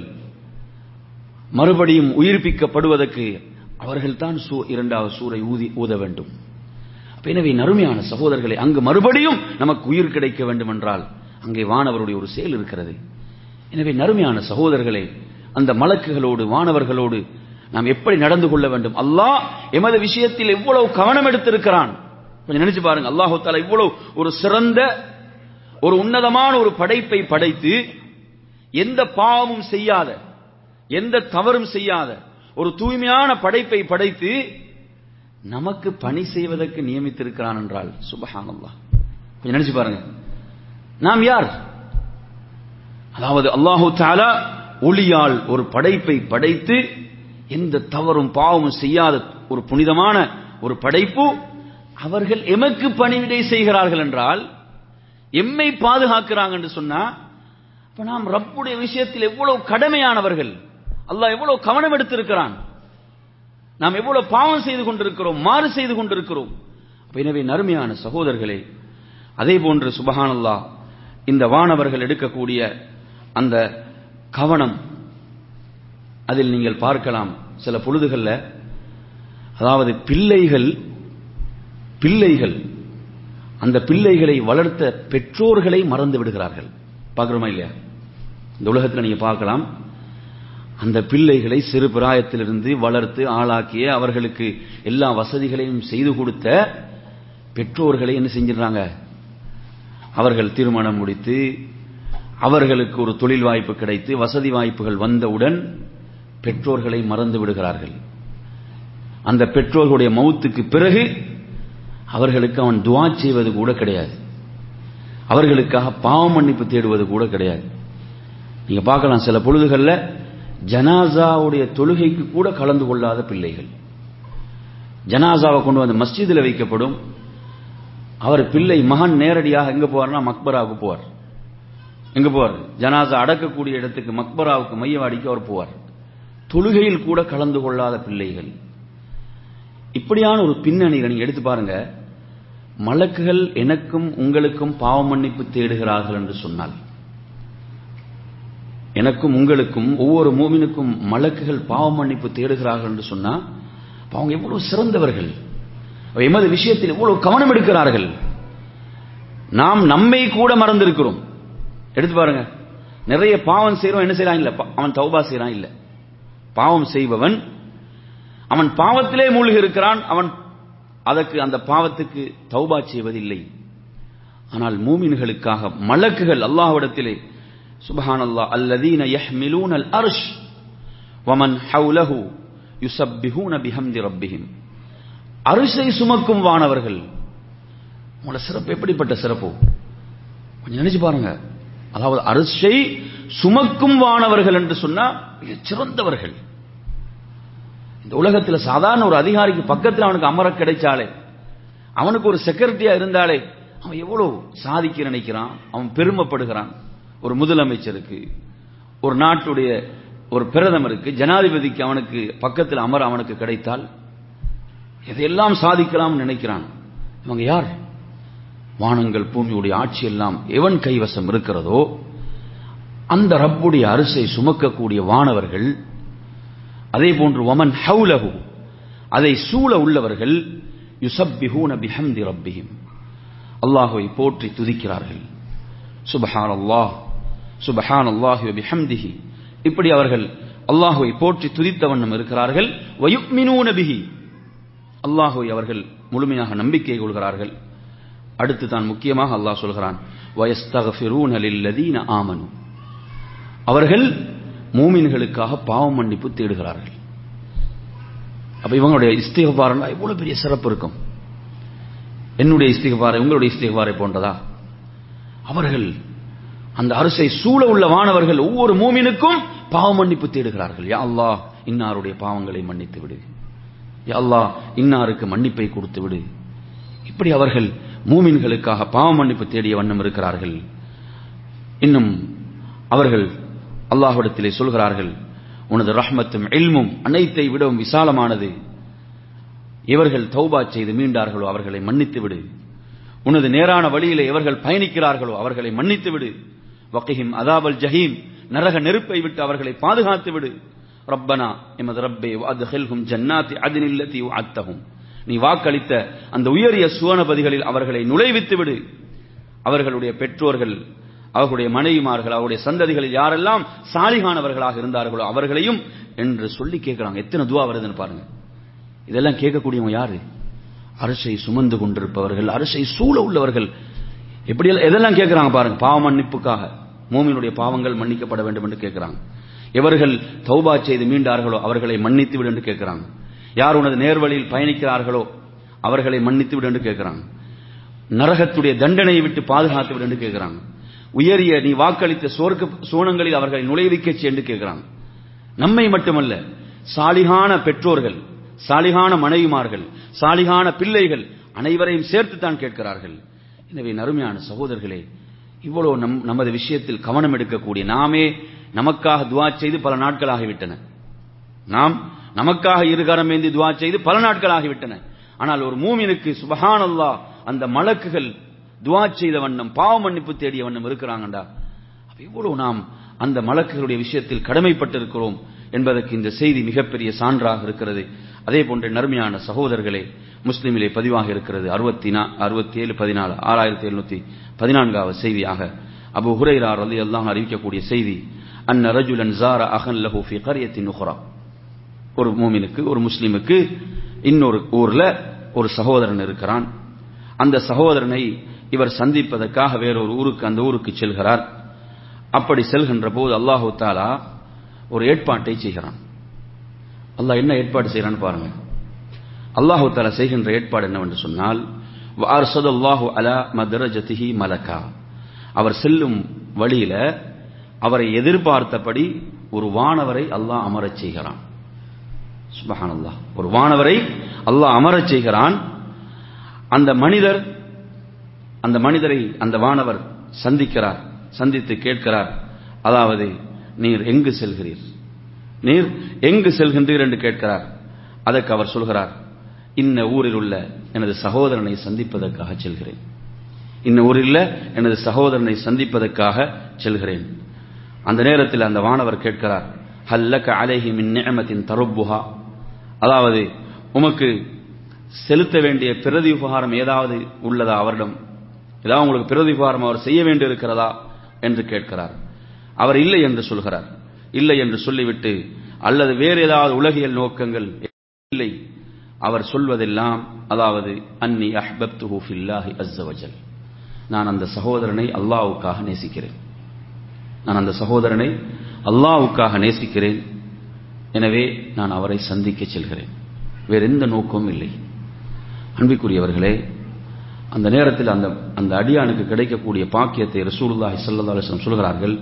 மறுபடியும் உயிர்ப்பிக்கப்படுவதற்கு அவர்கள்தான் சூ இரண்டாவது சூரை ஊதி ஊத வேண்டும் அப்ப எனவே நறுமையான சகோதரர்களை அங்கு மறுபடியும் நமக்கு உயிர் கிடைக்க வேண்டும் என்றால் அங்கே வானவருடைய ஒரு செயல் இருக்கிறது எனவே நறுமையான சகோதரர்களே அந்த மலக்குகளோடு வானவர்களோடு நாம் எப்படி நடந்து கொள்ள வேண்டும் அல்லாஹ் எமது விஷயத்தில் எவ்வளவு கவனம் எடுத்திருக்கிறான் கொஞ்சம் நினைச்சு பாருங்க அல்லாஹு தாலா இவ்வளவு ஒரு சிறந்த ஒரு உன்னதமான ஒரு படைப்பை படைத்து எந்த பாவமும் செய்யாத எந்த தவறும் செய்யாத ஒரு தூய்மையான படைப்பை படைத்து நமக்கு பணி செய்வதற்கு நியமித்திருக்கிறான் என்றால் சுபஹானல்லாஹ் கொஞ்சம் நினைச்சு பாருங்க நாம் யார் அதாவது அல்லாஹு தாலா ஒளியால் ஒரு படைப்பை படைத்து எந்த தவறும் பாவமும் செய்யாத ஒரு புனிதமான ஒரு படைப்பு அவர்கள் எமக்கு பணிவிடை செய்கிறார்கள் என்றால் எம்மை பாதுகாக்கிறாங்க என்று சொன்னா அப்ப நாம் ரப்புடைய விஷயத்தில் எவ்வளவு கடமையானவர்கள் அல்லாஹ் எவ்வளவு கவனம் எடுத்திருக்கிறான் நாம் எவ்வளவு பாவம் செய்து கொண்டிருக்கிறோம் மாறு செய்து கொண்டிருக்கிறோம் அப்ப எனவே நறுமையான சகோதரர்களே அதே போன்று சுபஹானல்லா இந்த வானவர்கள் எடுக்கக்கூடிய அந்த கவனம் அதில் நீங்கள் பார்க்கலாம் சில பொழுதுகள்ல அதாவது பிள்ளைகள் பிள்ளைகள் அந்த பிள்ளைகளை வளர்த்த பெற்றோர்களை மறந்து விடுகிறார்கள் பார்க்கிறோமா இல்லையா இந்த உலகத்தில் நீங்க பார்க்கலாம் அந்த பிள்ளைகளை சிறு பிராயத்திலிருந்து வளர்த்து ஆளாக்கிய அவர்களுக்கு எல்லா வசதிகளையும் செய்து கொடுத்த பெற்றோர்களை என்ன செஞ்சிடறாங்க அவர்கள் திருமணம் முடித்து அவர்களுக்கு ஒரு தொழில் வாய்ப்பு கிடைத்து வசதி வாய்ப்புகள் வந்தவுடன் பெற்றோர்களை மறந்து விடுகிறார்கள் அந்த பெற்றோர்களுடைய மௌத்துக்கு பிறகு அவர்களுக்கு அவன் துவா செய்வது கூட கிடையாது அவர்களுக்காக பாவ மன்னிப்பு தேடுவது கூட கிடையாது நீங்க பார்க்கலாம் சில பொழுதுகளில் ஜனாசாவுடைய தொழுகைக்கு கூட கலந்து கொள்ளாத பிள்ளைகள் ஜனாசாவை கொண்டு வந்து மஸ்ஜிதில் வைக்கப்படும் அவர் பிள்ளை மகன் நேரடியாக எங்க போவார்னா மக்பராவுக்கு போவார் எங்க போவார் ஜனாசா அடக்கக்கூடிய இடத்துக்கு மக்பராவுக்கு மையவாடிக்கு அவர் போவார் தொழுகையில் கூட கலந்து கொள்ளாத பிள்ளைகள் இப்படியான ஒரு பின்னணியை நீங்க எடுத்து பாருங்க மலக்குகள் எனக்கும் உங்களுக்கும் பாவ மன்னிப்பு தேடுகிறார்கள் என்று சொன்னால் எனக்கும் உங்களுக்கும் ஒவ்வொரு மூமினுக்கும் மலக்குகள் பாவ மன்னிப்பு தேடுகிறார்கள் என்று சொன்னா அவங்க எவ்வளவு சிறந்தவர்கள் எமது விஷயத்தில் எவ்வளவு கவனம் எடுக்கிறார்கள் நாம் நம்மை கூட மறந்திருக்கிறோம் எடுத்து பாருங்க நிறைய பாவம் செய்யறோம் என்ன செய்யறான் இல்ல அவன் தௌபா செய்யறான் இல்ல பாவம் செய்பவன் அவன் பாவத்திலே மூழ்கி இருக்கிறான் அவன் அதற்கு அந்த பாவத்துக்கு தௌபா செய்வதில்லை ஆனால் மூமின்களுக்காக மலக்குகள் அல்லாஹ்விடத்திலே சுபஹான் அல்லா அல்லதீன யஹ்மிலூன் அல் அர்ஷ் வமன் ஹவுலஹு யுசப்பிஹூன பிஹம்தி ரப்பிஹிம் அரிசை சுமக்கும் வானவர்கள் உங்களோட சிறப்பு எப்படிப்பட்ட சிறப்பு கொஞ்சம் நினைச்சு பாருங்க அதாவது அரிசை சுமக்கும் வானவர்கள் என்று சொன்னா மிக சிறந்தவர்கள் இந்த உலகத்தில் சாதாரண ஒரு அதிகாரிக்கு பக்கத்தில் அவனுக்கு அமர கிடைச்சாலே அவனுக்கு ஒரு செக்ரட்டரியா இருந்தாலே அவன் எவ்வளவு சாதிக்க நினைக்கிறான் அவன் பெருமைப்படுகிறான் ஒரு முதலமைச்சருக்கு ஒரு நாட்டுடைய ஒரு பிரதமருக்கு ஜனாதிபதிக்கு அவனுக்கு பக்கத்தில் அமர அவனுக்கு கிடைத்தால் எதையெல்லாம் சாதிக்கலாம் நினைக்கிறான் இவங்க யார் வானங்கள் பூமியுடைய ஆட்சி எல்லாம் எவன் கைவசம் இருக்கிறதோ அந்த ரப்புடைய அரிசை சுமக்கக்கூடிய வானவர்கள் அதே போன்று வமன் ஹவுலஹு அதை சூழ உள்ளவர்கள் யுசப்பிஹூன பிஹம்தி ரப்பிஹிம் அல்லாஹுவை போற்றி துதிக்கிறார்கள் சுபஹான் அல்லாஹ் சுபஹான் அல்லாஹு பிஹம்திஹி இப்படி அவர்கள் அல்லாஹுவை போற்றி துதித்த வண்ணம் இருக்கிறார்கள் வயுக்மினூன பிஹி அல்லாஹுவை அவர்கள் முழுமையாக நம்பிக்கை கொள்கிறார்கள் அடுத்து தான் முக்கியமாக அல்லாஹ் சொல்கிறான் வயஸ்தகஃபிரூன லில்லதீன ஆமனு அவர்கள் மூமின்களுக்காக பாவ மன்னிப்பு தேடுகிறார்கள் அப்ப இவங்களுடைய இஸ்திகபாரம்னா எவ்வளவு பெரிய சிறப்பு இருக்கும் என்னுடைய இஸ்திகபாரை உங்களுடைய இஸ்திகபாரை போன்றதா அவர்கள் அந்த அரசை சூழ உள்ள வானவர்கள் ஒவ்வொரு மூமினுக்கும் பாவ மன்னிப்பு தேடுகிறார்கள் யா அல்லாஹ் இன்னாருடைய பாவங்களை மன்னித்து விடு யா அல்லாஹ் இன்னாருக்கு மன்னிப்பை கொடுத்து விடு இப்படி அவர்கள் மூமின்களுக்காக பாவ மன்னிப்பு தேடிய வண்ணம் இருக்கிறார்கள் இன்னும் அவர்கள் அல்லாஹ்விடத்திலே சொல்கிறார்கள் உனது ரஹ்மத்தும் எல்மும் அனைத்தை விடவும் விசாலமானது இவர்கள் தௌபா செய்து மீண்டார்களோ அவர்களை மன்னித்து விடு உனது நேரான வழியிலே எவர்கள் பயணிக்கிறார்களோ அவர்களை மன்னித்து விடு வகைஹிம் அதாபல் ஜஹீம் நரக நெருப்பை விட்டு அவர்களை பாதுகாத்து விடு ரப்பனா எமது ரப்பே அதுஹில்ஹும் ஜன்னாத்தி அதினில்லத்தி அத்தகும் நீ வாக்களித்த அந்த உயரிய சுவனபதிகளில் அவர்களை நுழைவித்து விடு அவர்களுடைய பெற்றோர்கள் அவர்களுடைய மனைவிமார்கள் அவருடைய சந்ததிகளில் யாரெல்லாம் சாலிகானவர்களாக இருந்தார்களோ அவர்களையும் என்று சொல்லி கேட்கிறாங்க எத்தனை துவா வருதுன்னு பாருங்க இதெல்லாம் கேட்கக்கூடியவங்க யாரு அரசை சுமந்து கொண்டிருப்பவர்கள் அரசை சூழ உள்ளவர்கள் எப்படி எதெல்லாம் கேட்கிறாங்க பாருங்க பாவ மன்னிப்புக்காக மூமியினுடைய பாவங்கள் மன்னிக்கப்பட வேண்டும் என்று கேட்கிறாங்க எவர்கள் தௌபா செய்து மீண்டார்களோ அவர்களை மன்னித்து விடு என்று கேட்கிறாங்க யார் உனது நேர்வழியில் பயணிக்கிறார்களோ அவர்களை மன்னித்து விடு என்று கேட்கிறாங்க நரகத்துடைய தண்டனையை விட்டு பாதுகாத்து விடு என்று கேட்கிறாங்க உயரிய நீ வாக்களித்த சோர்க்க சோனங்களில் அவர்களை நுழைவிக்க என்று கேட்கிறாங்க நம்மை மட்டுமல்ல சாலிகான பெற்றோர்கள் சாலிகான மனைவிமார்கள் சாலிகான பிள்ளைகள் அனைவரையும் சேர்த்து தான் கேட்கிறார்கள் எனவே நறுமையான சகோதரர்களே இவ்வளவு நம் நமது விஷயத்தில் கவனம் எடுக்கக்கூடிய நாமே நமக்காக துவா செய்து பல நாட்கள் ஆகிவிட்டன நாம் நமக்காக இருகரம் ஏந்தி துவா செய்து பல நாட்கள் ஆகிவிட்டன ஆனால் ஒரு மூமினுக்கு சுபஹான் அல்லாஹ் அந்த மலக்குகள் துவா செய்த வண்ணம் பாவ மன்னிப்பு தேடிய வண்ணம் இருக்கிறாங்கண்டா அப்ப இவ்வளவு நாம் அந்த மலக்குகளுடைய விஷயத்தில் கடமைப்பட்டிருக்கிறோம் என்பதற்கு இந்த செய்தி மிகப்பெரிய சான்றாக இருக்கிறது அதே போன்ற நறுமையான சகோதரர்களே முஸ்லிமிலே பதிவாக இருக்கிறது அறுபத்தி அறுபத்தி ஏழு பதினாலு ஆறாயிரத்தி எழுநூத்தி பதினான்காவது செய்தியாக அபு ஹுரைரா ரலி அல்லாஹ் அறிவிக்கக்கூடிய செய்தி அன்ன ரஜுலன் ஜார அகன் லஹு ஃபி கரியத்தின் உஹ்ரா ஒரு மூமினுக்கு ஒரு முஸ்லிமுக்கு இன்னொரு ஊர்ல ஒரு சகோதரன் இருக்கிறான் அந்த சகோதரனை இவர் சந்திப்பதற்காக வேறொரு ஊருக்கு அந்த ஊருக்கு செல்கிறார் அப்படி செல்கின்ற போது அல்லாஹு தாலா ஒரு ஏற்பாட்டை செய்கிறான் அல்லாஹ் என்ன ஏற்பாடு செய்யறான்னு பாருங்க அல்லாஹு தாலா செய்கின்ற ஏற்பாடு என்னவென்று சொன்னால் அல்லாஹு அலா மதரஜதிஹி மலக்கா அவர் செல்லும் வழியில அவரை எதிர்பார்த்தபடி ஒரு வானவரை அல்லாஹ் அமரச் செய்கிறான் சுபஹான் அல்லாஹ் ஒரு வானவரை அல்லாஹ் அமரச் செய்கிறான் அந்த மனிதர் அந்த மனிதரை அந்த வானவர் சந்திக்கிறார் சந்தித்து கேட்கிறார் அதாவது நீர் எங்கு செல்கிறீர் நீர் எங்கு செல்கின்றீர் என்று கேட்கிறார் அதற்கு அவர் சொல்கிறார் இன்ன ஊரில் உள்ள எனது சகோதரனை சந்திப்பதற்காக செல்கிறேன் இன்ன ஊரில் எனது சகோதரனை சந்திப்பதற்காக செல்கிறேன் அந்த நேரத்தில் அந்த வானவர் கேட்கிறார் ஹல்லக அலைஹி மின் நிஅமத்தின் தருப்புஹா அதாவது உமக்கு செலுத்த வேண்டிய பிரதி உபகாரம் ஏதாவது உள்ளதா அவரிடம் ஏதாவது உங்களுக்கு பிரதி உபகாரம் அவர் செய்ய வேண்டியிருக்கிறதா என்று கேட்கிறார் அவர் இல்லை என்று சொல்கிறார் இல்லை என்று சொல்லிவிட்டு அல்லது வேறு ஏதாவது உலகியல் நோக்கங்கள் இல்லை அவர் சொல்வதெல்லாம் அதாவது அன்னி அஹ்பப்துஹு ஃபில்லாஹி அஸ்ஸவஜல் நான் அந்த சகோதரனை அல்லாஹ்வுக்காக நேசிக்கிறேன் நான் அந்த சகோதரனை அல்லாஹ்வுக்காக நேசிக்கிறேன் எனவே நான் அவரை சந்திக்க செல்கிறேன் வேற எந்த நோக்கமும் இல்லை அன்பிற்குரியவர்களே அந்த நேரத்தில் அந்த அந்த அடியானுக்கு கிடைக்கக்கூடிய பாக்கியத்தை ரசூலுல்லாஹி ஸல்லல்லாஹு அலைஹி வஸல்லம் சொல்கிறார்கள்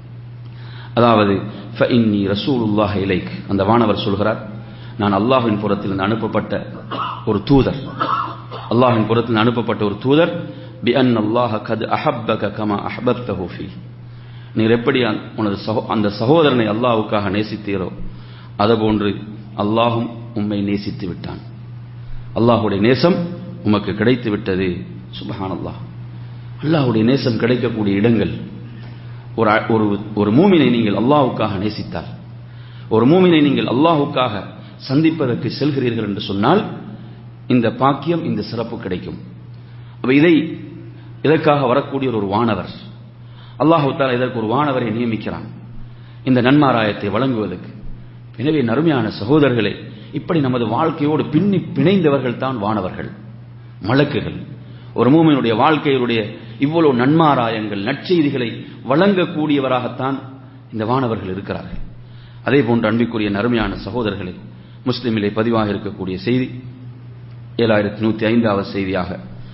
அதாவது ஃபஇன்னி ரசூலுல்லாஹி இலைக் அந்த வானவர் சொல்கிறார் நான் அல்லாஹ்வின் புறத்தில் அனுப்பப்பட்ட ஒரு தூதர் அல்லாஹ்வின் புறத்தில் அனுப்பப்பட்ட ஒரு தூதர் பி அன் அல்லாஹ் கத் அஹப்பக கமா அஹபப்தஹு ஃபீ நீர் எப்படி உனது அந்த சகோதரனை அல்லாஹ்வுக்காக நேசித்தீரோ அதுபோன்று அல்லாஹும் உம்மை நேசித்து விட்டான் அல்லாஹுடைய நேசம் உமக்கு கிடைத்து விட்டது சுபஹான் அல்லாஹ் அல்லாஹுடைய நேசம் கிடைக்கக்கூடிய இடங்கள் ஒரு ஒரு ஒரு மூமினை நீங்கள் அல்லாஹுக்காக நேசித்தால் ஒரு மூமினை நீங்கள் அல்லாஹுக்காக சந்திப்பதற்கு செல்கிறீர்கள் என்று சொன்னால் இந்த பாக்கியம் இந்த சிறப்பு கிடைக்கும் அப்ப இதை இதற்காக வரக்கூடிய ஒரு வானவர் அல்லாஹு தாலா இதற்கு ஒரு வானவரை நியமிக்கிறான் இந்த நன்மாராயத்தை வழங்குவதற்கு எனவே நறுமையான சகோதரர்களே இப்படி நமது வாழ்க்கையோடு பின்னி பிணைந்தவர்கள் தான் வானவர்கள் மலக்குகள் ஒரு மூமியினுடைய வாழ்க்கையினுடைய இவ்வளவு நன்மாராயங்கள் நற்செய்திகளை வழங்கக்கூடியவராகத்தான் இந்த வானவர்கள் இருக்கிறார்கள் அதே போன்று அன்பிற்குரிய நறுமையான சகோதரர்களே முஸ்லிமிலே பதிவாக இருக்கக்கூடிய செய்தி ஏழாயிரத்தி நூத்தி ஐந்தாவது செய்தியாக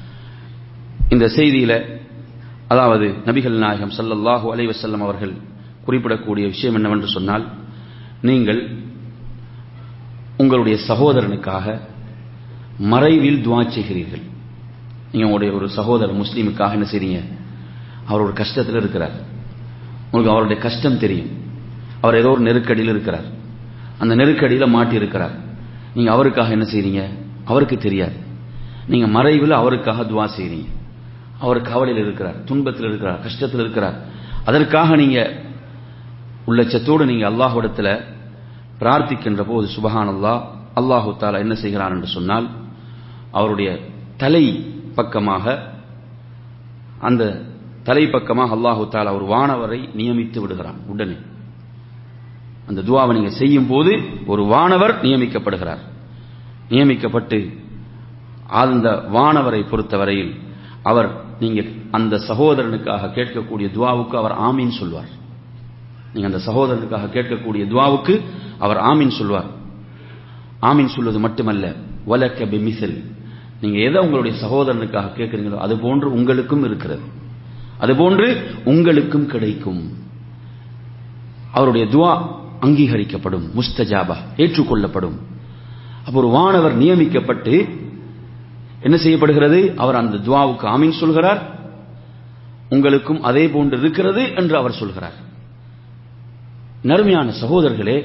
இந்த செய்தியில அதாவது நபிகள் நாயகம் சல்லல்லாஹு அலைவசல்லம் அவர்கள் குறிப்பிடக்கூடிய விஷயம் என்னவென்று சொன்னால் நீங்கள் உங்களுடைய சகோதரனுக்காக மறைவில் துவா செய்கிறீர்கள் நீங்க உங்களுடைய ஒரு சகோதரர் முஸ்லீமுக்காக என்ன செய்றீங்க அவர் ஒரு கஷ்டத்தில் இருக்கிறார் உங்களுக்கு அவருடைய கஷ்டம் தெரியும் அவர் ஏதோ ஒரு நெருக்கடியில் இருக்கிறார் அந்த நெருக்கடியில் மாட்டி இருக்கிறார் நீங்க அவருக்காக என்ன செய்றீங்க அவருக்கு தெரியாது நீங்க மறைவில் அவருக்காக துவா செய்றீங்க அவர் கவலையில் இருக்கிறார் துன்பத்தில் இருக்கிறார் கஷ்டத்தில் இருக்கிறார் அதற்காக நீங்க உள்ளச்சத்தோடு நீங்க அல்லாஹ்விடத்தில் பிரார்த்திக்கின்ற போது சுபஹான் அல்லாஹ் அல்லாஹு தாலா என்ன செய்கிறான் என்று சொன்னால் அவருடைய தலை பக்கமாக அந்த தலை பக்கமாக அல்லாஹு தாலா ஒரு வானவரை நியமித்து விடுகிறான் உடனே அந்த துவாவை நீங்க செய்யும் போது ஒரு வானவர் நியமிக்கப்படுகிறார் நியமிக்கப்பட்டு அந்த வானவரை பொறுத்தவரையில் அவர் நீங்க அந்த சகோதரனுக்காக கேட்கக்கூடிய துவாவுக்கு அவர் ஆமீன் சொல்வார் நீங்க அந்த சகோதரனுக்காக கேட்கக்கூடிய துவாவுக்கு அவர் ஆமீன் சொல்வார் ஆமீன் சொல்வது மட்டுமல்ல வலக்க பிமிசல் நீங்க எதை உங்களுடைய சகோதரனுக்காக கேட்கிறீங்களோ அது போன்று உங்களுக்கும் இருக்கிறது அது போன்று உங்களுக்கும் கிடைக்கும் அவருடைய துவா அங்கீகரிக்கப்படும் முஸ்தஜாபா ஏற்றுக்கொள்ளப்படும் அப்போ ஒரு வானவர் நியமிக்கப்பட்டு என்ன செய்யப்படுகிறது அவர் அந்த துவாவுக்கு ஆமீன் சொல்கிறார் உங்களுக்கும் அதே போன்று இருக்கிறது என்று அவர் சொல்கிறார் நறுமையான சகோதரர்களே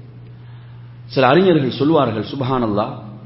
சில அறிஞர்கள் சொல்வார்கள் சுபஹானல்லா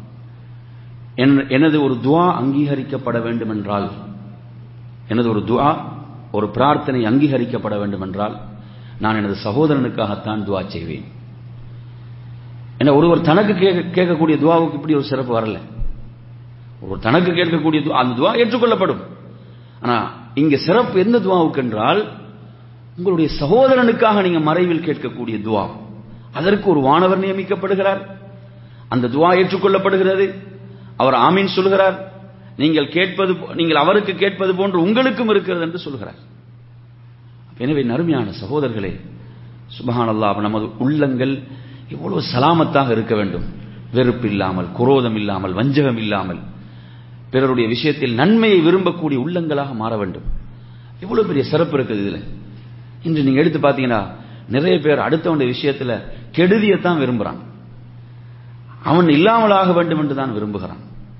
எனது ஒரு துவா அங்கீகரிக்கப்பட வேண்டும் என்றால் எனது ஒரு துவா ஒரு பிரார்த்தனை அங்கீகரிக்கப்பட வேண்டும் என்றால் நான் எனது சகோதரனுக்காகத்தான் துவா செய்வேன் என ஒருவர் தனக்கு கேட்கக்கூடிய துவாவுக்கு இப்படி ஒரு சிறப்பு வரல ஒரு தனக்கு கேட்கக்கூடிய அந்த துவா ஏற்றுக்கொள்ளப்படும் ஆனா இங்க சிறப்பு எந்த துவாவுக்கு என்றால் உங்களுடைய சகோதரனுக்காக நீங்க மறைவில் கேட்கக்கூடிய துவா அதற்கு ஒரு வானவர் நியமிக்கப்படுகிறார் அந்த துவா ஏற்றுக்கொள்ளப்படுகிறது அவர் ஆமீன் சொல்கிறார் நீங்கள் கேட்பது நீங்கள் அவருக்கு கேட்பது போன்று உங்களுக்கும் இருக்கிறது என்று சொல்கிறார் எனவே நறுமையான சகோதரர்களே சுபஹான் அல்லாஹ் நமது உள்ளங்கள் எவ்வளவு சலாமத்தாக இருக்க வேண்டும் வெறுப்பு இல்லாமல் குரோதம் இல்லாமல் வஞ்சகம் இல்லாமல் பிறருடைய விஷயத்தில் நன்மையை விரும்பக்கூடிய உள்ளங்களாக மாற வேண்டும் எவ்வளவு பெரிய சிறப்பு இருக்குது இதுல இன்று நீங்க எடுத்து பாத்தீங்கன்னா நிறைய பேர் அடுத்தவனுடைய விஷயத்துல கெடுதியத்தான் விரும்புறான் அவன் இல்லாமலாக வேண்டும் என்று தான் விரும்புகிறான்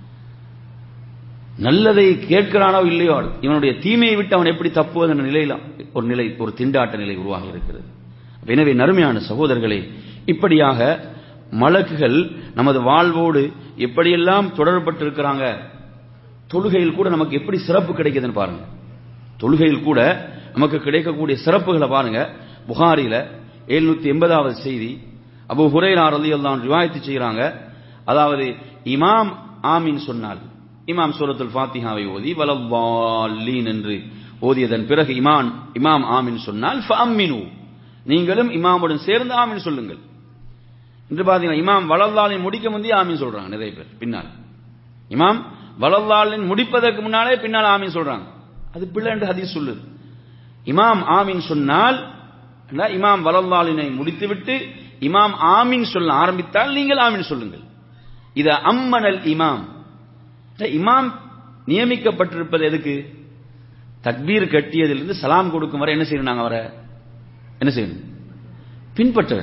நல்லதை கேட்கிறானோ இல்லையோ இவனுடைய தீமையை விட்டு அவன் எப்படி தப்புவது என்ற நிலையில் ஒரு நிலை ஒரு திண்டாட்ட நிலை உருவாகி இருக்கிறது எனவே நறுமையான சகோதரர்களே இப்படியாக மலக்குகள் நமது வாழ்வோடு எப்படியெல்லாம் தொடர்பட்டிருக்கிறாங்க தொழுகையில் கூட நமக்கு எப்படி சிறப்பு கிடைக்குதுன்னு பாருங்க தொழுகையில் கூட நமக்கு கிடைக்கக்கூடிய சிறப்புகளை பாருங்க புகாரில எழுநூத்தி எண்பதாவது செய்தி அபு ஹுரைரா ரலியல்லாஹு ரிவாயத்து செய்கிறாங்க அதாவது இமாம் ஆமீன் சொன்னால் இமாம் சூரத்துல் ஃபாத்திஹாவை ஓதி வலவாலீன் என்று ஓதியதன் பிறகு இமான் இமாம் ஆமீன் சொன்னால் ஃபஅம்மினு நீங்களும் இமாமுடன் சேர்ந்து ஆமீன் சொல்லுங்கள் என்று பாத்தீங்கன்னா இமாம் வளல்லாலின் முடிக்க முந்தைய ஆமீன் சொல்றாங்க நிறைய பேர் பின்னால் இமாம் வளல்லாலின் முடிப்பதற்கு முன்னாலே பின்னால் ஆமீன் சொல்றாங்க அது பிள்ளை என்று ஹதீஸ் சொல்லுது இமாம் ஆமீன் சொன்னால் இமாம் வளல்லாலினை முடித்துவிட்டு இமாம் ஆமீன் சொல்ல ஆரம்பித்தால் நீங்கள் ஆமீன் சொல்லுங்கள் இது அம்மனல் இமாம் இமாம் நியமிக்கப்பட்டிருப்பது எதுக்கு தக்பீர் கட்டியதிலிருந்து சலாம் கொடுக்கும் வரை என்ன செய்யணும் நாங்க அவரை என்ன செய்யணும் பின்பற்ற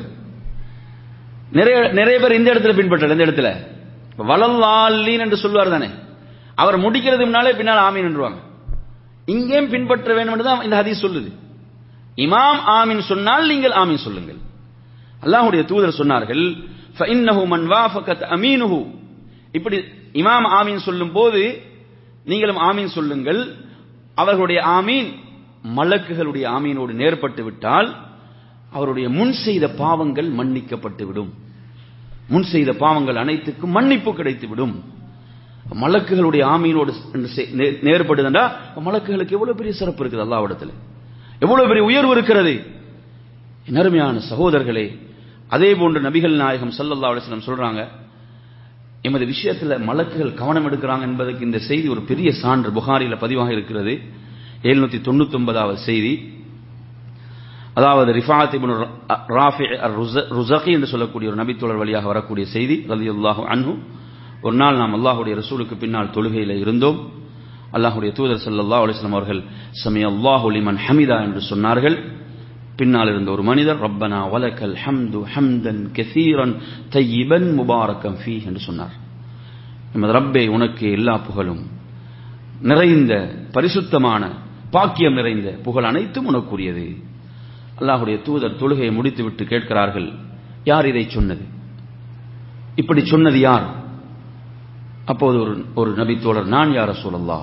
நிறைய நிறைய பேர் இந்த இடத்துல பின்பற்ற இந்த இடத்துல வளல்லாலின் என்று சொல்லுவார் தானே அவர் முடிக்கிறது முன்னாலே பின்னால் ஆமீன் என்றுவாங்க இங்கேயும் பின்பற்ற வேண்டும் என்று தான் இந்த ஹதீஸ் சொல்லுது இமாம் ஆமீன் சொன்னால் நீங்கள் ஆமீன் சொல்லுங்கள் அல்லாஹுடைய தூதர் சொன்னார்கள் மன் வாஃபகத் அமீனுஹு இப்படி இமாம் ஆமீன் சொல்லும் போது நீங்களும் ஆமீன் சொல்லுங்கள் அவர்களுடைய ஆமீன் மலக்குகளுடைய ஆமீனோடு நேர்பட்டு விட்டால் அவருடைய முன் செய்த பாவங்கள் மன்னிக்கப்பட்டு விடும் முன் செய்த பாவங்கள் அனைத்துக்கும் மன்னிப்பு கிடைத்து விடும் மலக்குகளுடைய ஆமீனோடு நேர்படுதுண்டா மலக்குகளுக்கு எவ்வளவு பெரிய சிறப்பு இருக்குது அல்லாவிடத்தில் எவ்வளவு பெரிய உயர்வு இருக்கிறது நறுமையான சகோதரர்களே அதே போன்று நபிகள் நாயகம் சல்லல்லா அலிஸ்லம் சொல்றாங்க எமது விஷயத்துல மலக்குகள் கவனம் எடுக்கிறாங்க என்பதற்கு இந்த செய்தி ஒரு பெரிய சான்று புகாரில பதிவாக இருக்கிறது எழுநூத்தி தொண்ணூத்தி ஒன்பதாவது செய்தி அதாவது ரிஃபாத் இப்னு ராஃபி ருசகி என்று சொல்லக்கூடிய ஒரு நபித்தோழர் வழியாக வரக்கூடிய செய்தி ரலியல்லாஹு அன்ஹு ஒரு நாள் நாம் அல்லாஹுடைய ரசூலுக்கு பின்னால் தொழுகையில் இருந்தோம் அல்லாஹுடைய தூதர் சல்லா அலிஸ்லாம் அவர்கள் சமி அல்லாஹு லிமன் ஹமிதா என்று சொன்னார்கள் பின்னால் இருந்த ஒரு மனிதர் ரப்பனா வலக்கல் ஹம்து ஹம்தன் கெசீரன் தையிபன் முபாரக்கம் ஃபீ என்று சொன்னார் நமது ரப்பே உனக்கு எல்லா புகழும் நிறைந்த பரிசுத்தமான பாக்கியம் நிறைந்த புகழ் அனைத்தும் உனக்குரியது அல்லாஹுடைய தூதர் தொழுகையை முடித்துவிட்டு கேட்கிறார்கள் யார் இதை சொன்னது இப்படி சொன்னது யார் அப்போது ஒரு ஒரு நபி தோழர் நான் யார சொல்லல்லா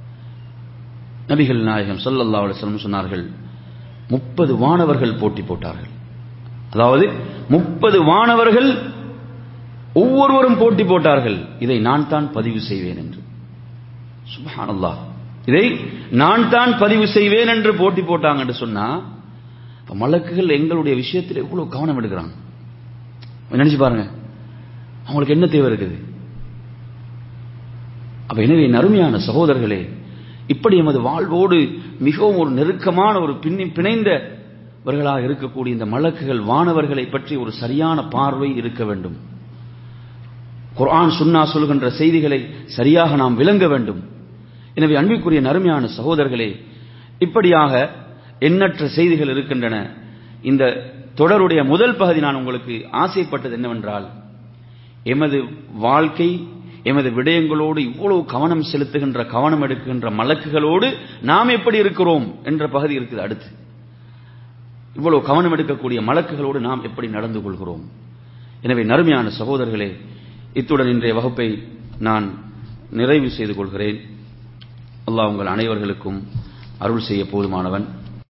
நபிகள் நாயகம் சல்லல்லா அலிஸ்லம் சொன்னார்கள் முப்பது வானவர்கள் போட்டி போட்டார்கள் அதாவது முப்பது வானவர்கள் ஒவ்வொருவரும் போட்டி போட்டார்கள் இதை நான் தான் பதிவு செய்வேன் என்று சுபஹானல்லா இதை நான் தான் பதிவு செய்வேன் என்று போட்டி போட்டாங்க என்று சொன்னா மலக்குகள் எங்களுடைய விஷயத்தில் எவ்வளவு கவனம் எடுக்கிறாங்க நினைச்சு பாருங்க அவங்களுக்கு என்ன தேவை இருக்குது அப்ப எனவே நறுமையான சகோதரர்களே இப்படி எமது வாழ்வோடு மிகவும் ஒரு நெருக்கமான ஒரு பின்னி பிணைந்தவர்களாக இருக்கக்கூடிய இந்த மலக்குகள் வானவர்களை பற்றி ஒரு சரியான பார்வை இருக்க வேண்டும் குர்ஆன் சுன்னா சொல்கின்ற செய்திகளை சரியாக நாம் விளங்க வேண்டும் எனவே அன்பிற்குரிய நறுமையான சகோதரர்களே இப்படியாக எண்ணற்ற செய்திகள் இருக்கின்றன இந்த தொடருடைய முதல் பகுதி நான் உங்களுக்கு ஆசைப்பட்டது என்னவென்றால் எமது வாழ்க்கை எமது விடயங்களோடு இவ்வளவு கவனம் செலுத்துகின்ற கவனம் எடுக்கின்ற மலக்குகளோடு நாம் எப்படி இருக்கிறோம் என்ற பகுதி இருக்குது அடுத்து இவ்வளவு கவனம் எடுக்கக்கூடிய மலக்குகளோடு நாம் எப்படி நடந்து கொள்கிறோம் எனவே நறுமையான சகோதரர்களே இத்துடன் இன்றைய வகுப்பை நான் நிறைவு செய்து கொள்கிறேன் அல்லாஹ் உங்கள் அனைவர்களுக்கும் அருள் செய்ய போதுமானவன்